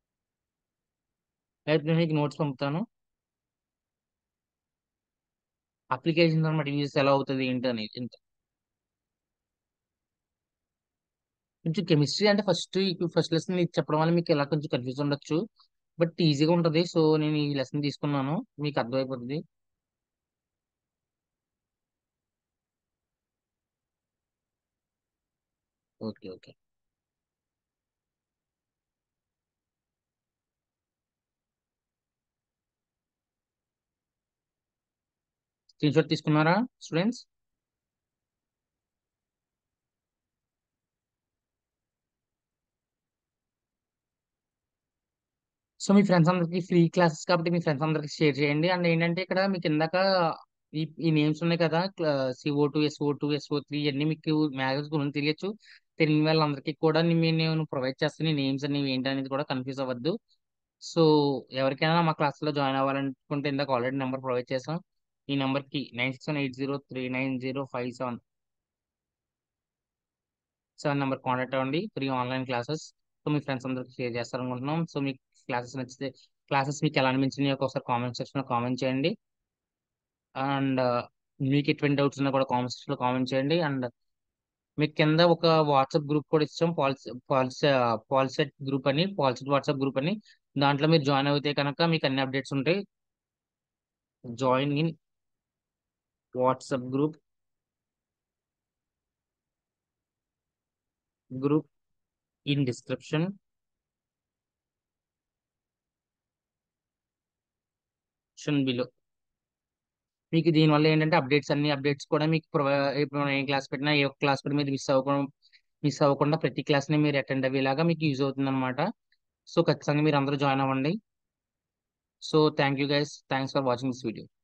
అయితే నేను మీకు నోట్స్ పంపుతాను అప్లికేషన్ అనమాట యూజ్ ఎలా అవుతుంది ఏంటి అనేది ఇంత కొంచెం కెమిస్ట్రీ అంటే ఫస్ట్ ఫస్ట్ లెసన్ ఇది చెప్పడం వల్ల మీకు ఎలా కొంచెం కన్ఫ్యూజ్ ఉండొచ్చు బట్ ఈజీగా ఉంటుంది సో నేను ఈ లెసన్ తీసుకున్నాను మీకు అర్థమైపోతుంది ఓకే ఓకే స్క్రీన్ షాట్ తీసుకున్నారా స్టూడెంట్స్ సో మీ ఫ్రెండ్స్ అందరికి ఫ్రీ క్లాసెస్ కాబట్టి మీ ఫ్రెండ్స్ అందరికి షేర్ చేయండి అండ్ ఏంటంటే ఇక్కడ మీకు ఇందాక ఈ ఈ నేమ్స్ ఉన్నాయి కదా CO two SO two SO three ఇవన్నీ మీకు మ్యాథ్స్ గురించి తెలియచ్చు తెలియని వాళ్ళందరికీ కూడా నే- నేను ప్రొవైడ్ చేస్తాను నేమ్స్ అనేవి ఏంటి అనేది కూడా కన్ఫ్యూజ్ అవ్వద్దు సో ఎవరికైనా మా క్లాస్లో జాయిన్ అవ్వాలనుకుంటే ఇందాక ఆల్రెడీ నెంబర్ ప్రొవైడ్ చేసాం ఈ నెంబర్కి nine six one eight zero three nine zero five seven seven number contact అవ్వండి ఫ్రీ ఆన్లైన్ క్లాసెస్ సో మీ ఫ్రెండ్స్ అందరికి షేర్ చేస్తారనుకుంటున్నాం సో మీకు క్లాసెస్ నచ్చితే క్లాసెస్ మీకు ఎలా అనిపించినాయి ఒకసారి కామెంట్ సెక్షన్లో కామెంట్ చేయండి అండ్ మీకు ఎటువంటి డౌట్స్ ఉన్నా కూడా కామెంట్ సెక్షన్లో కామెంట్ చేయండి అండ్ మీకు కింద ఒక వాట్సాప్ గ్రూప్ కూడా ఇచ్చాం పాల్స్ పాల్స్ పాల్సెట్ గ్రూప్ అని పాల్సెట్ వాట్సాప్ గ్రూప్ అని దాంట్లో మీరు జాయిన్ అయితే కనుక మీకు అన్ని అప్డేట్స్ ఉంటాయి join in WhatsApp group group in description below మీకు దీనివల్ల ఏంటంటే అప్డేట్స్ అన్ని అప్డేట్స్ కూడా మీకు ప్రొవై- ఇప్పుడు మనం ఏ క్లాస్ పెట్టినా ఏ ఒక్క క్లాస్ కూడా మీరు మిస్ అవ్వకుండా మిస్ అవ్వకుండా ప్రతి క్లాస్ ని మీరు అటెండ్ అయ్యేలాగా మీకు యూజ్ అవుతుంది అనమాట సో ఖచ్చితంగా మీరు అందరూ జాయిన్ అవ్వండి so thank you guys thanks for watching this video